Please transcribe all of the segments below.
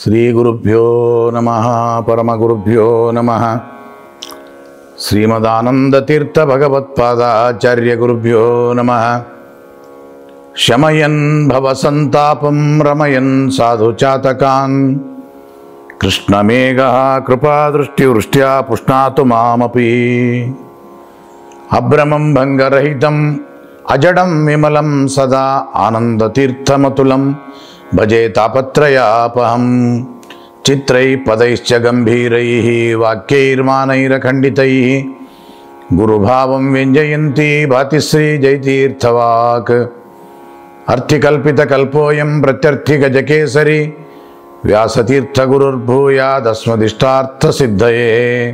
ಶ್ರೀಗುರುಭ್ಯೋ ನಮಃ ಪರಮಗುರುಭ್ಯೋ ನಮಃ ಶ್ರೀಮದಾನಂದತೀರ್ಥ ಭಗವತ್ಪಾದಾಚಾರ್ಯ ಗುರುಭ್ಯೋ ನಮಃ ಶಮಯನ್ ಭವಸಂತಾಪಂ ರಮಯನ್ ಸಾಧು ಚಾತಕಾನ್ ಕೃಷ್ಣಮೇಘ ಕೃಪಾದೃಷ್ಟಿವೃಷ್ಟ್ಯಾ ಪುಷ್ಣಾತು ಮಾಮಪಿ ಅಭ್ರಮಂ ಭಂಗರಹಿತಂ ಅಜಡಂ ವಿಮಲಂ ಸದಾ ಆನಂದತೀರ್ಥಮತುಲಂ ಭಜೆ ತಾಪತ್ರಯಾಪಹಂ ಚಿತ್ರೈ ಪದೈಶ್ಚ ಗಂಭೀರೈ ವಾಕ್ಯೈರ್ಮಾನೈರಖಂಡಿತೈ ಗುರುಭಾವಂ ವ್ಯಂಜಯಂತಿ ಭಾತಿಶ್ರೀ ಜೈತೀರ್ಥವಾಕ್ ಅರ್ಥಿಕಲ್ಪಿತಕಲ್ಪೋಯಂ ಪ್ರತ್ಯರ್ಥಿಗಜಕೇಸರಿ ವ್ಯಾಸತೀರ್ಥಗುರುರ್ಭೂಯಾದಸ್ಮದಿಷ್ಟಾರ್ಥಸಿದ್ಧಯೇ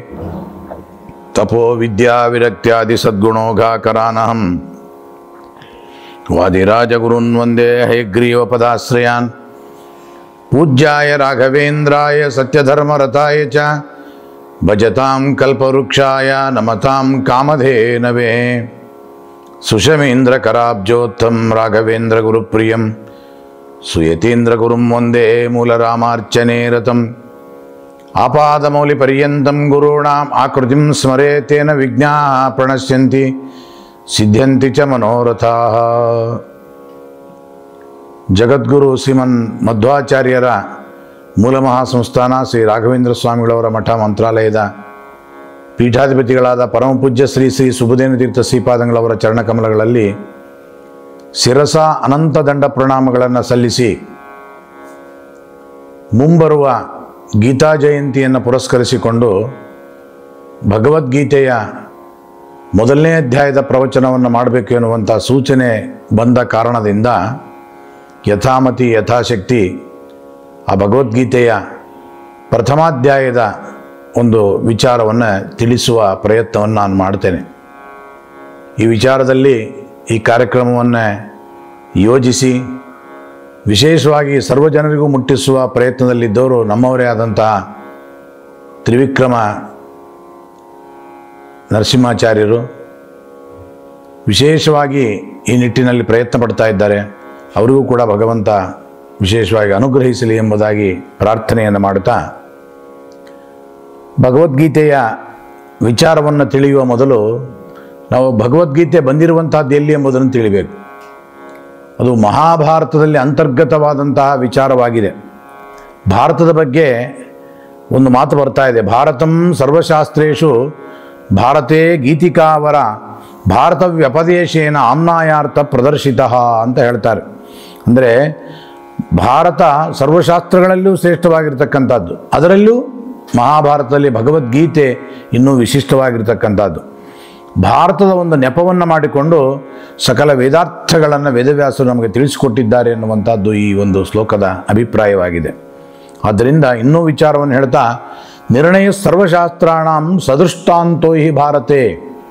ತಪೋ ವಿದ್ಯಾ ವಿರಕ್ತ್ಯಾದಿ ಸದ್ಗುಣೋಘಾಕರಾನಹಂ ವಾದಿರಾಜಗುರುನ್ ವಂದೇ ಹಯಗ್ರೀವ ಪದಾಶ್ರಯಾನ್ ಪೂಜ್ಯಾಯ ರಾಘವೇಂದ್ರಾಯ ಸತ್ಯಧರ್ಮರತಾಯ ಚ ಭಜತಾಂ ಕಲ್ಪವೃಕ್ಷಾಯ ನಮತಾಂ ಕಾಮಧೇನವೇ ಸುಷಮೀಂದ್ರಕರಾಬ್ಜೋತ್ತಂ ರಾಘವೇಂದ್ರ ಗುರುಪ್ರಿಯಂ ಸುಯತೀಂದ್ರ ಗುರುಂ ವಂದೇ ಮೂಲರಾಮಾರ್ಚನೆ ರತಂ ಆಪಾದಮೌಲಿಪರ್ಯಂతం ಗುರುಣಾಂ ಆಕೃತಿಂ ಸ್ಮರೆ ತೇನ ವಿಜ್ಞಾ ಪ್ರಣಶ್ಯಂತಿ ಸಿದ್ಧ್ಯಂತಿ ಚ ಮನೋರಥಾ ಜಗದ್ಗುರು ಶ್ರೀಮನ್ ಮಧ್ವಾಚಾರ್ಯರ ಮೂಲ ಮಹಾಸಂಸ್ಥಾನ ಶ್ರೀ ರಾಘವೇಂದ್ರ ಸ್ವಾಮಿಗಳವರ ಮಠ ಮಂತ್ರಾಲಯದ ಪೀಠಾಧಿಪತಿಗಳಾದ ಪರಮಪೂಜ್ಯ ಶ್ರೀ ಶ್ರೀ ಸುಬುಧೇನ ತೀರ್ಥ ಶ್ರೀಪಾದಂಗಳವರ ಚರಣಕಮಲಗಳಲ್ಲಿ ಶಿರಸ ಅನಂತ ದಂಡ ಪ್ರಣಾಮಗಳನ್ನು ಸಲ್ಲಿಸಿ ಮುಂಬರುವ ಗೀತಾ ಜಯಂತಿಯನ್ನು ಪುರಸ್ಕರಿಸಿಕೊಂಡು ಭಗವದ್ಗೀತೆಯ ಮೊದಲನೇ ಅಧ್ಯಾಯದ ಪ್ರವಚನವನ್ನು ಮಾಡಬೇಕು ಎನ್ನುವಂಥ ಸೂಚನೆ ಬಂದ ಕಾರಣದಿಂದ ಯಥಾಮತಿ ಯಥಾಶಕ್ತಿ ಆ ಭಗವದ್ಗೀತೆಯ ಪ್ರಥಮಾಧ್ಯಾಯದ ಒಂದು ವಿಚಾರವನ್ನು ತಿಳಿಸುವ ಪ್ರಯತ್ನವನ್ನು ನಾನು ಮಾಡ್ತೇನೆ ಈ ವಿಚಾರದಲ್ಲಿ ಈ ಕಾರ್ಯಕ್ರಮವನ್ನು ಯೋಜಿಸಿ ವಿಶೇಷವಾಗಿ ಸರ್ವ ಜನರಿಗೂ ಮುಟ್ಟಿಸುವ ಪ್ರಯತ್ನದಲ್ಲಿದ್ದವರು ನಮ್ಮವರೇ ಆದಂತಹ ತ್ರಿವಿಕ್ರಮ ನರಸಿಂಹಾಚಾರ್ಯರು ವಿಶೇಷವಾಗಿ ಈ ನಿಟ್ಟಿನಲ್ಲಿ ಪ್ರಯತ್ನ ಪಡ್ತಾ ಇದ್ದಾರೆ ಅವರಿಗೂ ಕೂಡ ಭಗವಂತ ವಿಶೇಷವಾಗಿ ಅನುಗ್ರಹಿಸಲಿ ಎಂಬುದಾಗಿ ಪ್ರಾರ್ಥನೆಯನ್ನು ಮಾಡುತ್ತಾ ಭಗವದ್ಗೀತೆಯ ವಿಚಾರವನ್ನು ತಿಳಿಯುವ ಮೊದಲು ನಾವು ಭಗವದ್ಗೀತೆ ಬಂದಿರುವಂತಹದ್ದು ಎಲ್ಲಿ ಎಂಬುದನ್ನು ತಿಳಿಬೇಕು ಅದು ಮಹಾಭಾರತದಲ್ಲಿ ಅಂತರ್ಗತವಾದಂತಹ ವಿಚಾರವಾಗಿದೆ ಭಾರತದ ಬಗ್ಗೆ ಒಂದು ಮಾತು ಬರ್ತಾ ಇದೆ ಭಾರತಂ ಸರ್ವಶಾಸ್ತ್ರೇಷು ಭಾರತೇ ಗೀತಿಕಾವರ ಭಾರತ ವ್ಯಪದೇಶೇನ ಆಮ್ನಾಯಾರ್ಥ ಪ್ರದರ್ಶಿತ ಅಂತ ಹೇಳ್ತಾರೆ ಅಂದರೆ ಭಾರತ ಸರ್ವಶಾಸ್ತ್ರಗಳಲ್ಲೂ ಶ್ರೇಷ್ಠವಾಗಿರ್ತಕ್ಕಂಥದ್ದು ಅದರಲ್ಲೂ ಮಹಾಭಾರತದಲ್ಲಿ ಭಗವದ್ಗೀತೆ ಇನ್ನೂ ವಿಶಿಷ್ಟವಾಗಿರ್ತಕ್ಕಂಥದ್ದು ಭಾರತದ ಒಂದು ನೆಪವನ್ನು ಮಾಡಿಕೊಂಡು ಸಕಲ ವೇದಾರ್ಥಗಳನ್ನು ವೇದವ್ಯಾಸರು ನಮಗೆ ತಿಳಿಸಿಕೊಟ್ಟಿದ್ದಾರೆ ಎನ್ನುವಂಥದ್ದು ಈ ಒಂದು ಶ್ಲೋಕದ ಅಭಿಪ್ರಾಯವಾಗಿದೆ ಆದ್ದರಿಂದ ಇನ್ನೂ ವಿಚಾರವನ್ನು ಹೇಳ್ತಾ ನಿರ್ಣಯ ಸರ್ವಶಾಸ್ತ್ರಾಣಂ ಸದೃಷ್ಟಾಂತೋ ಹಿ ಭಾರತೆ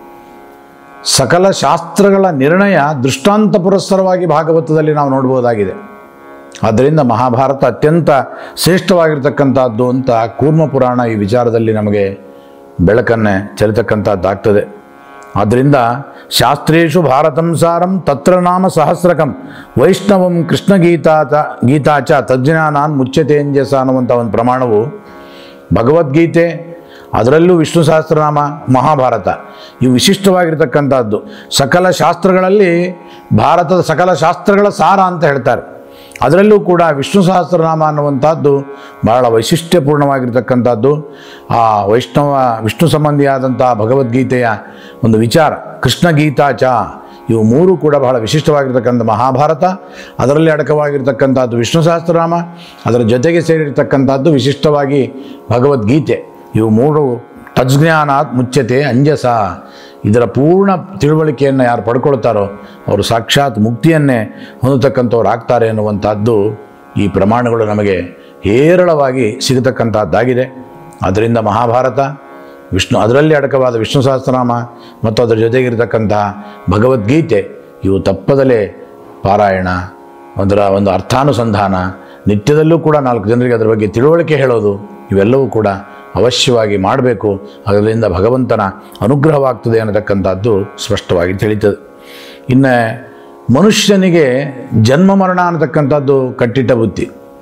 ಸಕಲ ಶಾಸ್ತ್ರಗಳ ನಿರ್ಣಯ ದೃಷ್ಟಾಂತ ಪುರಸ್ಸರವಾಗಿ ಭಾಗವತದಲ್ಲಿ ನಾವು ನೋಡ್ಬೋದಾಗಿದೆ ಆದ್ದರಿಂದ ಮಹಾಭಾರತ ಅತ್ಯಂತ ಶ್ರೇಷ್ಠವಾಗಿರ್ತಕ್ಕಂಥದ್ದು ಅಂತ ಕೂರ್ಮ ಪುರಾಣ ಈ ವಿಚಾರದಲ್ಲಿ ನಮಗೆ ಬೆಳಕನ್ನೇ ಚೆಲ್ಲತಕ್ಕಂಥದ್ದಾಗ್ತದೆ ಆದ್ದರಿಂದ ಶಾಸ್ತ್ರೇಶು ಭಾರತಂ ಸಾರಂ ತತ್ರ ನಾಮ ಸಹಸ್ರಕಂ ವೈಷ್ಣವಂ ಕೃಷ್ಣ ಗೀತಾಚ ಗೀತಾಚ ತಜ್ಞಾನಾನ್ ಮುಚ್ಚತೇಂಜಸ ಅನ್ನುವಂಥ ಒಂದು ಪ್ರಮಾಣವು ಭಗವದ್ಗೀತೆ ಅದರಲ್ಲೂ ವಿಷ್ಣು ಸಹಸ್ರನಾಮ ಮಹಾಭಾರತ ಇವು ವಿಶಿಷ್ಟವಾಗಿರ್ತಕ್ಕಂಥದ್ದು ಸಕಲ ಶಾಸ್ತ್ರಗಳಲ್ಲಿ ಭಾರತದ ಸಕಲ ಶಾಸ್ತ್ರಗಳ ಸಾರ ಅಂತ ಹೇಳ್ತಾರೆ ಅದರಲ್ಲೂ ಕೂಡ ವಿಷ್ಣು ಸಹಸ್ರನಾಮ ಅನ್ನುವಂಥದ್ದು ಬಹಳ ವೈಶಿಷ್ಟ್ಯಪೂರ್ಣವಾಗಿರ್ತಕ್ಕಂಥದ್ದು ಆ ವೈಷ್ಣವ ವಿಷ್ಣು ಸಂಬಂಧಿಯಾದಂಥ ಭಗವದ್ಗೀತೆಯ ಒಂದು ವಿಚಾರ ಕೃಷ್ಣ ಗೀತಾಚ ಇವು ಮೂರು ಕೂಡ ಬಹಳ ವಿಶಿಷ್ಟವಾಗಿರ್ತಕ್ಕಂಥ ಮಹಾಭಾರತ ಅದರಲ್ಲಿ ಅಡಕವಾಗಿರ್ತಕ್ಕಂಥದ್ದು ವಿಷ್ಣು ಸಹಸ್ರನಾಮ ಅದರ ಜೊತೆಗೆ ಸೇರಿರ್ತಕ್ಕಂಥದ್ದು ವಿಶಿಷ್ಟವಾಗಿ ಭಗವದ್ಗೀತೆ ಇವು ಮೂರು ತಜ್ಞಾನಾತ್ ಮುಚ್ಚತೆ ಅಂಜಸ ಇದರ ಪೂರ್ಣ ತಿಳುವಳಿಕೆಯನ್ನು ಯಾರು ಪಡ್ಕೊಳ್ತಾರೋ ಅವರು ಸಾಕ್ಷಾತ್ ಮುಕ್ತಿಯನ್ನೇ ಹೊಂದತಕ್ಕಂಥವ್ರು ಆಗ್ತಾರೆ ಎನ್ನುವಂಥದ್ದು ಈ ಪ್ರಮಾಣಗಳು ನಮಗೆ ಹೇರಳವಾಗಿ ಸಿಗತಕ್ಕಂಥದ್ದಾಗಿದೆ ಅದರಿಂದ ಮಹಾಭಾರತ ವಿಷ್ಣು ಅದರಲ್ಲಿ ಅಡಕವಾದ ವಿಷ್ಣು ಸಹಸ್ರನಾಮ ಮತ್ತು ಅದರ ಜೊತೆಗಿರ್ತಕ್ಕಂತಹ ಭಗವದ್ಗೀತೆ ಇವು ತಪ್ಪದಲೇ ಪಾರಾಯಣ ಅದರ ಒಂದು ಅರ್ಥಾನುಸಂಧಾನ ನಿತ್ಯದಲ್ಲೂ ಕೂಡ ನಾಲ್ಕು ಜನರಿಗೆ ಅದರ ಬಗ್ಗೆ ತಿಳುವಳಿಕೆ ಹೇಳೋದು ಇವೆಲ್ಲವೂ ಕೂಡ ಅವಶ್ಯವಾಗಿ ಮಾಡಬೇಕು ಅದರಿಂದ ಭಗವಂತನ ಅನುಗ್ರಹವಾಗ್ತದೆ ಅನ್ನತಕ್ಕಂಥದ್ದು ಸ್ಪಷ್ಟವಾಗಿ ತಿಳಿತದೆ ಇನ್ನು ಮನುಷ್ಯನಿಗೆ ಜನ್ಮ ಮರಣ ಅನ್ನತಕ್ಕಂಥದ್ದು ಕಟ್ಟಿಟ್ಟ ಬುತ್ತಿ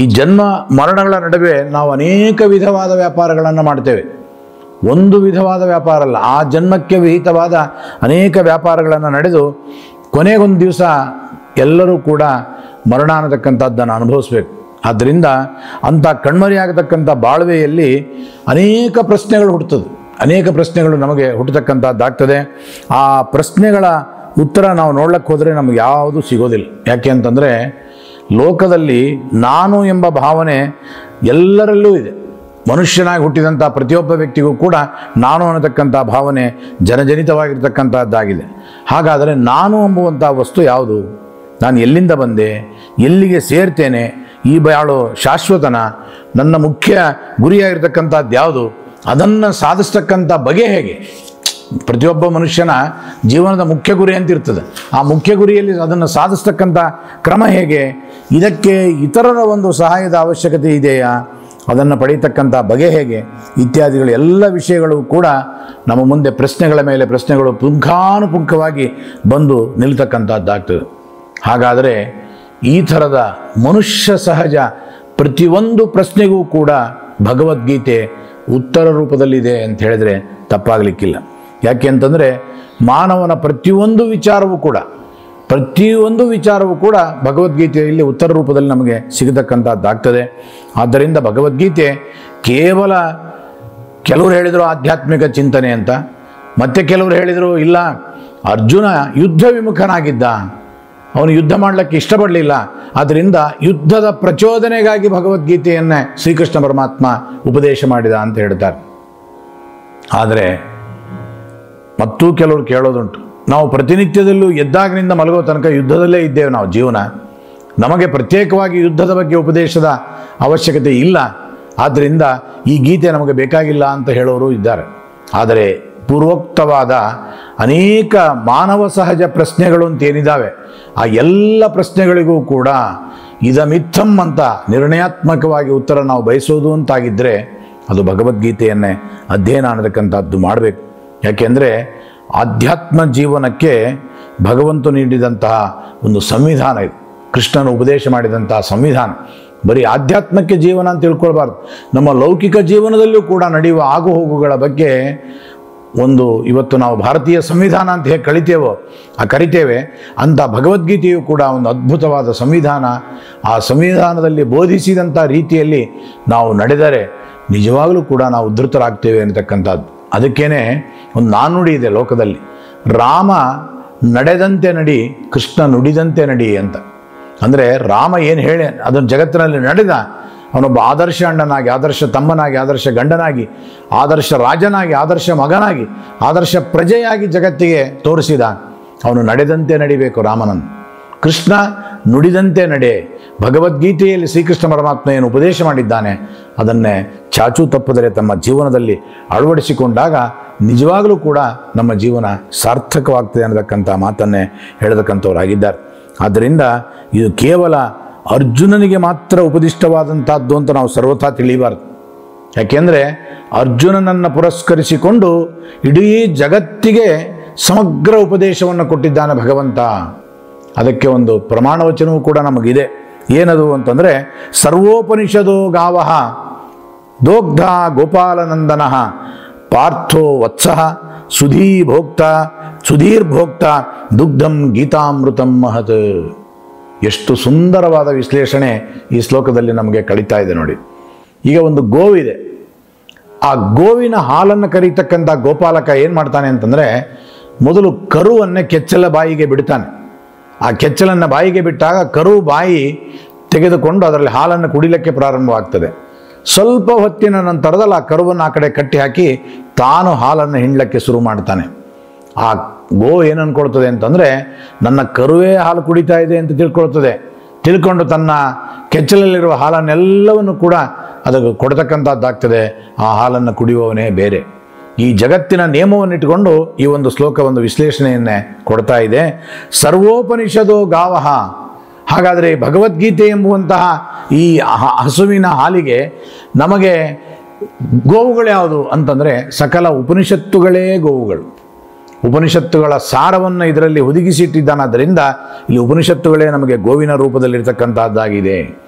ಈ ಜನ್ಮ ಮರಣಗಳ ನಡುವೆ ನಾವು ಅನೇಕ ವಿಧವಾದ ವ್ಯಾಪಾರಗಳನ್ನು ಮಾಡ್ತೇವೆ ಒಂದು ವಿಧವಾದ ವ್ಯಾಪಾರ ಅಲ್ಲ ಆ ಜನ್ಮಕ್ಕೆ ವಿಹಿತವಾದ ಅನೇಕ ವ್ಯಾಪಾರಗಳನ್ನು ನಡೆದು ಕೊನೆಗೊಂದು ದಿವಸ ಎಲ್ಲರೂ ಕೂಡ ಮರಣ ಅನ್ನತಕ್ಕಂಥದ್ದನ್ನು ಅನುಭವಿಸ್ಬೇಕು ಆದ್ದರಿಂದ ಅಂಥ ಕಣ್ಮರೆಯಾಗತಕ್ಕಂಥ ಬಾಳ್ವೆಯಲ್ಲಿ ಅನೇಕ ಪ್ರಶ್ನೆಗಳು ಹುಟ್ಟುತ್ತದೆ ಅನೇಕ ಪ್ರಶ್ನೆಗಳು ನಮಗೆ ಹುಟ್ಟತಕ್ಕಂಥದ್ದಾಗ್ತದೆ ಆ ಪ್ರಶ್ನೆಗಳ ಉತ್ತರ ನಾವು ನೋಡ್ಲಿಕ್ಕೆ ಹೋದರೆ ನಮಗೆ ಯಾವುದು ಸಿಗೋದಿಲ್ಲ ಯಾಕೆ ಅಂತಂದರೆ ಲೋಕದಲ್ಲಿ ನಾನು ಎಂಬ ಭಾವನೆ ಎಲ್ಲರಲ್ಲೂ ಇದೆ ಮನುಷ್ಯನಾಗಿ ಹುಟ್ಟಿದಂಥ ಪ್ರತಿಯೊಬ್ಬ ವ್ಯಕ್ತಿಗೂ ಕೂಡ ನಾನು ಅನ್ನತಕ್ಕಂಥ ಭಾವನೆ ಜನಜನಿತವಾಗಿರ್ತಕ್ಕಂಥದ್ದಾಗಿದೆ ಹಾಗಾದರೆ ನಾನು ಎಂಬುವಂಥ ವಸ್ತು ಯಾವುದು ನಾನು ಎಲ್ಲಿಂದ ಬಂದೆ ಎಲ್ಲಿಗೆ ಸೇರ್ತೇನೆ ಈ ಬಾಳು ಶಾಶ್ವತನ ನನ್ನ ಮುಖ್ಯ ಗುರಿಯಾಗಿರ್ತಕ್ಕಂಥದ್ದು ಯಾವುದು ಅದನ್ನು ಸಾಧಿಸ್ತಕ್ಕಂಥ ಬಗೆ ಹೇಗೆ ಪ್ರತಿಯೊಬ್ಬ ಮನುಷ್ಯನ ಜೀವನದ ಮುಖ್ಯ ಗುರಿ ಅಂತ ಇರ್ತದೆ ಆ ಮುಖ್ಯ ಗುರಿಯಲ್ಲಿ ಅದನ್ನು ಸಾಧಿಸ್ತಕ್ಕಂಥ ಕ್ರಮ ಹೇಗೆ ಇದಕ್ಕೆ ಇತರರ ಒಂದು ಸಹಾಯದ ಅವಶ್ಯಕತೆ ಇದೆಯಾ ಅದನ್ನು ಪಡೀತಕ್ಕಂಥ ಬಗೆ ಹೇಗೆ ಇತ್ಯಾದಿಗಳು ಎಲ್ಲ ವಿಷಯಗಳು ಕೂಡ ನಮ್ಮ ಮುಂದೆ ಪ್ರಶ್ನೆಗಳ ಮೇಲೆ ಪ್ರಶ್ನೆಗಳು ಪುಂಖಾನುಪುಂಖವಾಗಿ ಬಂದು ನಿಲ್ತಕ್ಕಂಥದ್ದಾಗ್ತದೆ ಹಾಗಾದರೆ ಈ ಥರದ ಮನುಷ್ಯ ಸಹಜ ಪ್ರತಿಯೊಂದು ಪ್ರಶ್ನೆಗೂ ಕೂಡ ಭಗವದ್ಗೀತೆ ಉತ್ತರ ರೂಪದಲ್ಲಿದೆ ಅಂತ ಹೇಳಿದರೆ ತಪ್ಪಾಗಲಿಕ್ಕಿಲ್ಲ ಯಾಕೆ ಅಂತಂದರೆ ಮಾನವನ ಪ್ರತಿಯೊಂದು ವಿಚಾರವೂ ಕೂಡ ಪ್ರತಿಯೊಂದು ವಿಚಾರವೂ ಕೂಡ ಭಗವದ್ಗೀತೆಯಲ್ಲಿ ಉತ್ತರ ರೂಪದಲ್ಲಿ ನಮಗೆ ಸಿಗತಕ್ಕಂಥದ್ದಾಗ್ತದೆ ಆದ್ದರಿಂದ ಭಗವದ್ಗೀತೆ ಕೇವಲ ಕೆಲವರು ಹೇಳಿದರು ಆಧ್ಯಾತ್ಮಿಕ ಚಿಂತನೆ ಅಂತ ಮತ್ತೆ ಕೆಲವರು ಹೇಳಿದರು ಇಲ್ಲ ಅರ್ಜುನ ಯುದ್ಧ ವಿಮುಖನಾಗಿದ್ದ ಅವನು ಯುದ್ಧ ಮಾಡಲಿಕ್ಕೆ ಇಷ್ಟಪಡಲಿಲ್ಲ ಆದ್ದರಿಂದ ಯುದ್ಧದ ಪ್ರಚೋದನೆಗಾಗಿ ಭಗವದ್ಗೀತೆಯನ್ನೇ ಶ್ರೀಕೃಷ್ಣ ಪರಮಾತ್ಮ ಉಪದೇಶ ಮಾಡಿದ ಅಂತ ಹೇಳ್ತಾರೆ ಆದರೆ ಮತ್ತೂ ಕೆಲವರು ಕೇಳೋದುಂಟು ನಾವು ಪ್ರತಿನಿತ್ಯದಲ್ಲೂ ಎದ್ದಾಗಿನಿಂದ ಮಲಗೋ ತನಕ ಯುದ್ಧದಲ್ಲೇ ಇದ್ದೇವೆ ನಾವು ಜೀವನ ನಮಗೆ ಪ್ರತ್ಯೇಕವಾಗಿ ಯುದ್ಧದ ಬಗ್ಗೆ ಉಪದೇಶದ ಅವಶ್ಯಕತೆ ಇಲ್ಲ ಆದ್ದರಿಂದ ಈ ಗೀತೆ ನಮಗೆ ಬೇಕಾಗಿಲ್ಲ ಅಂತ ಹೇಳೋರು ಇದ್ದಾರೆ ಆದರೆ ಪೂರ್ವೋಕ್ತವಾದ ಅನೇಕ ಮಾನವ ಸಹಜ ಪ್ರಶ್ನೆಗಳು ಅಂತ ಏನಿದ್ದಾವೆ ಆ ಎಲ್ಲ ಪ್ರಶ್ನೆಗಳಿಗೂ ಕೂಡ ಇದಮಿತ್ತಂ ಅಂತ ನಿರ್ಣಯಾತ್ಮಕವಾಗಿ ಉತ್ತರ ನಾವು ಬಯಸೋದು ಅಂತಾಗಿದ್ದರೆ ಅದು ಭಗವದ್ಗೀತೆಯನ್ನೇ ಅಧ್ಯಯನ ಅನ್ನತಕ್ಕಂಥದ್ದು ಮಾಡಬೇಕು ಯಾಕೆಂದರೆ ಆಧ್ಯಾತ್ಮ ಜೀವನಕ್ಕೆ ಭಗವಂತ ನೀಡಿದಂತಹ ಒಂದು ಸಂವಿಧಾನ ಇದು ಕೃಷ್ಣನ ಉಪದೇಶ ಮಾಡಿದಂತಹ ಸಂವಿಧಾನ ಬರೀ ಆಧ್ಯಾತ್ಮಕ್ಕೆ ಜೀವನ ಅಂತ ತಿಳ್ಕೊಳ್ಬಾರ್ದು ನಮ್ಮ ಲೌಕಿಕ ಜೀವನದಲ್ಲೂ ಕೂಡ ನಡೆಯುವ ಆಗುಹೋಗುಗಳ ಬಗ್ಗೆ ಒಂದು ಇವತ್ತು ನಾವು ಭಾರತೀಯ ಸಂವಿಧಾನ ಅಂತ ಹೇಗೆ ಕಳಿತೇವೋ ಆ ಕರಿತೇವೆ ಅಂಥ ಭಗವದ್ಗೀತೆಯು ಕೂಡ ಒಂದು ಅದ್ಭುತವಾದ ಸಂವಿಧಾನ ಆ ಸಂವಿಧಾನದಲ್ಲಿ ಬೋಧಿಸಿದಂಥ ರೀತಿಯಲ್ಲಿ ನಾವು ನಡೆದರೆ ನಿಜವಾಗಲೂ ಕೂಡ ನಾವು ಉದ್ಧತರಾಗ್ತೇವೆ ಅನ್ನತಕ್ಕಂಥದ್ದು ಅದಕ್ಕೇನೆ ಒಂದು ನಾನುಡಿ ಇದೆ ಲೋಕದಲ್ಲಿ ರಾಮ ನಡೆದಂತೆ ನಡಿ ಕೃಷ್ಣ ನುಡಿದಂತೆ ನಡಿ ಅಂತ ಅಂದರೆ ರಾಮ ಏನು ಹೇಳಿ ಅದನ್ನು ಜಗತ್ತಿನಲ್ಲಿ ನಡೆದ ಅವನೊಬ್ಬ ಆದರ್ಶ ಅಣ್ಣನಾಗಿ ಆದರ್ಶ ತಮ್ಮನಾಗಿ ಆದರ್ಶ ಗಂಡನಾಗಿ ಆದರ್ಶ ರಾಜನಾಗಿ ಆದರ್ಶ ಮಗನಾಗಿ ಆದರ್ಶ ಪ್ರಜೆಯಾಗಿ ಜಗತ್ತಿಗೆ ತೋರಿಸಿದ ಅವನು ನಡೆದಂತೆ ನಡಿಬೇಕು ರಾಮನನ್ನು ಕೃಷ್ಣ ನುಡಿದಂತೆ ನಡೆ ಭಗವದ್ಗೀತೆಯಲ್ಲಿ ಶ್ರೀಕೃಷ್ಣ ಪರಮಾತ್ಮ ಏನು ಉಪದೇಶ ಮಾಡಿದ್ದಾನೆ ಅದನ್ನೇ ಚಾಚೂ ತಪ್ಪದರೆ ತಮ್ಮ ಜೀವನದಲ್ಲಿ ಅಳವಡಿಸಿಕೊಂಡಾಗ ನಿಜವಾಗಲೂ ಕೂಡ ನಮ್ಮ ಜೀವನ ಸಾರ್ಥಕವಾಗ್ತದೆ ಅನ್ನತಕ್ಕಂಥ ಮಾತನ್ನೇ ಹೇಳತಕ್ಕಂಥವರಾಗಿದ್ದಾರೆ ಆದ್ದರಿಂದ ಇದು ಕೇವಲ ಅರ್ಜುನನಿಗೆ ಮಾತ್ರ ಉಪದಿಷ್ಟವಾದಂಥದ್ದು ಅಂತ ನಾವು ಸರ್ವಥಾ ತಿಳಿಬಾರ್ದು ಯಾಕೆಂದರೆ ಅರ್ಜುನನನ್ನು ಪುರಸ್ಕರಿಸಿಕೊಂಡು ಇಡೀ ಜಗತ್ತಿಗೆ ಸಮಗ್ರ ಉಪದೇಶವನ್ನು ಕೊಟ್ಟಿದ್ದಾನೆ ಭಗವಂತ ಅದಕ್ಕೆ ಒಂದು ಪ್ರಮಾಣ ವಚನವೂ ಕೂಡ ನಮಗಿದೆ ಏನದು ಅಂತಂದರೆ ಸರ್ವೋಪನಿಷದೋ ಗಾವಹ ದೋಗ್ಧ ಗೋಪಾಲನಂದನ ಪಾರ್ಥೋ ವತ್ಸಃ ಸುಧೀಭೋಕ್ತ ಸುಧೀರ್ಭೋಕ್ತ ದುಗ್ಧಂ ಗೀತಾಮೃತಂ ಮಹತ್ ಎಷ್ಟು ಸುಂದರವಾದ ವಿಶ್ಲೇಷಣೆ ಈ ಶ್ಲೋಕದಲ್ಲಿ ನಮಗೆ ಕಳೀತಾ ಇದೆ ನೋಡಿ ಈಗ ಒಂದು ಗೋವಿದೆ ಆ ಗೋವಿನ ಹಾಲನ್ನು ಕರೀತಕ್ಕಂಥ ಗೋಪಾಲಕ ಏನು ಮಾಡ್ತಾನೆ ಅಂತಂದರೆ ಮೊದಲು ಕರುವನ್ನೇ ಕೆಚ್ಚಲ ಬಾಯಿಗೆ ಬಿಡ್ತಾನೆ ಆ ಕೆಚ್ಚಲನ್ನು ಬಾಯಿಗೆ ಬಿಟ್ಟಾಗ ಕರು ಬಾಯಿ ತೆಗೆದುಕೊಂಡು ಅದರಲ್ಲಿ ಹಾಲನ್ನು ಕುಡಿಲಿಕ್ಕೆ ಪ್ರಾರಂಭವಾಗ್ತದೆ ಸ್ವಲ್ಪ ಹೊತ್ತಿನ ನಂತರದಲ್ಲಿ ಆ ಕರುವನ್ನು ಆ ಕಡೆ ಕಟ್ಟಿ ಹಾಕಿ ತಾನು ಹಾಲನ್ನು ಹಿಂಡ್ಲಕ್ಕೆ ಶುರು ಮಾಡ್ತಾನೆ ಆ ಗೋ ಏನು ಅನ್ಕೊಳ್ತದೆ ಅಂತಂದರೆ ನನ್ನ ಕರುವೇ ಹಾಲು ಕುಡಿತಾ ಇದೆ ಅಂತ ತಿಳ್ಕೊಳ್ತದೆ ತಿಳ್ಕೊಂಡು ತನ್ನ ಕೆಚ್ಚಲಲ್ಲಿರುವ ಹಾಲನ್ನೆಲ್ಲವನ್ನು ಕೂಡ ಅದಕ್ಕೆ ಕೊಡ್ತಕ್ಕಂಥದ್ದಾಗ್ತದೆ ಆ ಹಾಲನ್ನು ಕುಡಿಯುವವನೇ ಬೇರೆ ಈ ಜಗತ್ತಿನ ನಿಯಮವನ್ನು ಇಟ್ಟುಕೊಂಡು ಈ ಒಂದು ಶ್ಲೋಕ ಒಂದು ವಿಶ್ಲೇಷಣೆಯನ್ನೇ ಕೊಡ್ತಾ ಇದೆ ಸರ್ವೋಪನಿಷದೋ ಗಾವಹ ಹಾಗಾದರೆ ಭಗವದ್ಗೀತೆ ಎಂಬುವಂತಹ ಈ ಹ- ಹಸುವಿನ ಹಾಲಿಗೆ ನಮಗೆ ಗೋವುಗಳು ಯಾವುದು ಅಂತಂದರೆ ಸಕಲ ಉಪನಿಷತ್ತುಗಳೇ ಗೋವುಗಳು ಉಪನಿಷತ್ತುಗಳ ಸಾರವನ್ನು ಇದರಲ್ಲಿ ಹುದುಗಿಸಿಟ್ಟಿದ್ದಾನಾದ್ದರಿಂದ ಇಲ್ಲಿ ಉಪನಿಷತ್ತುಗಳೇ ನಮಗೆ ಗೋವಿನ ರೂಪದಲ್ಲಿರ್ತಕ್ಕಂಥದ್ದಾಗಿದೆ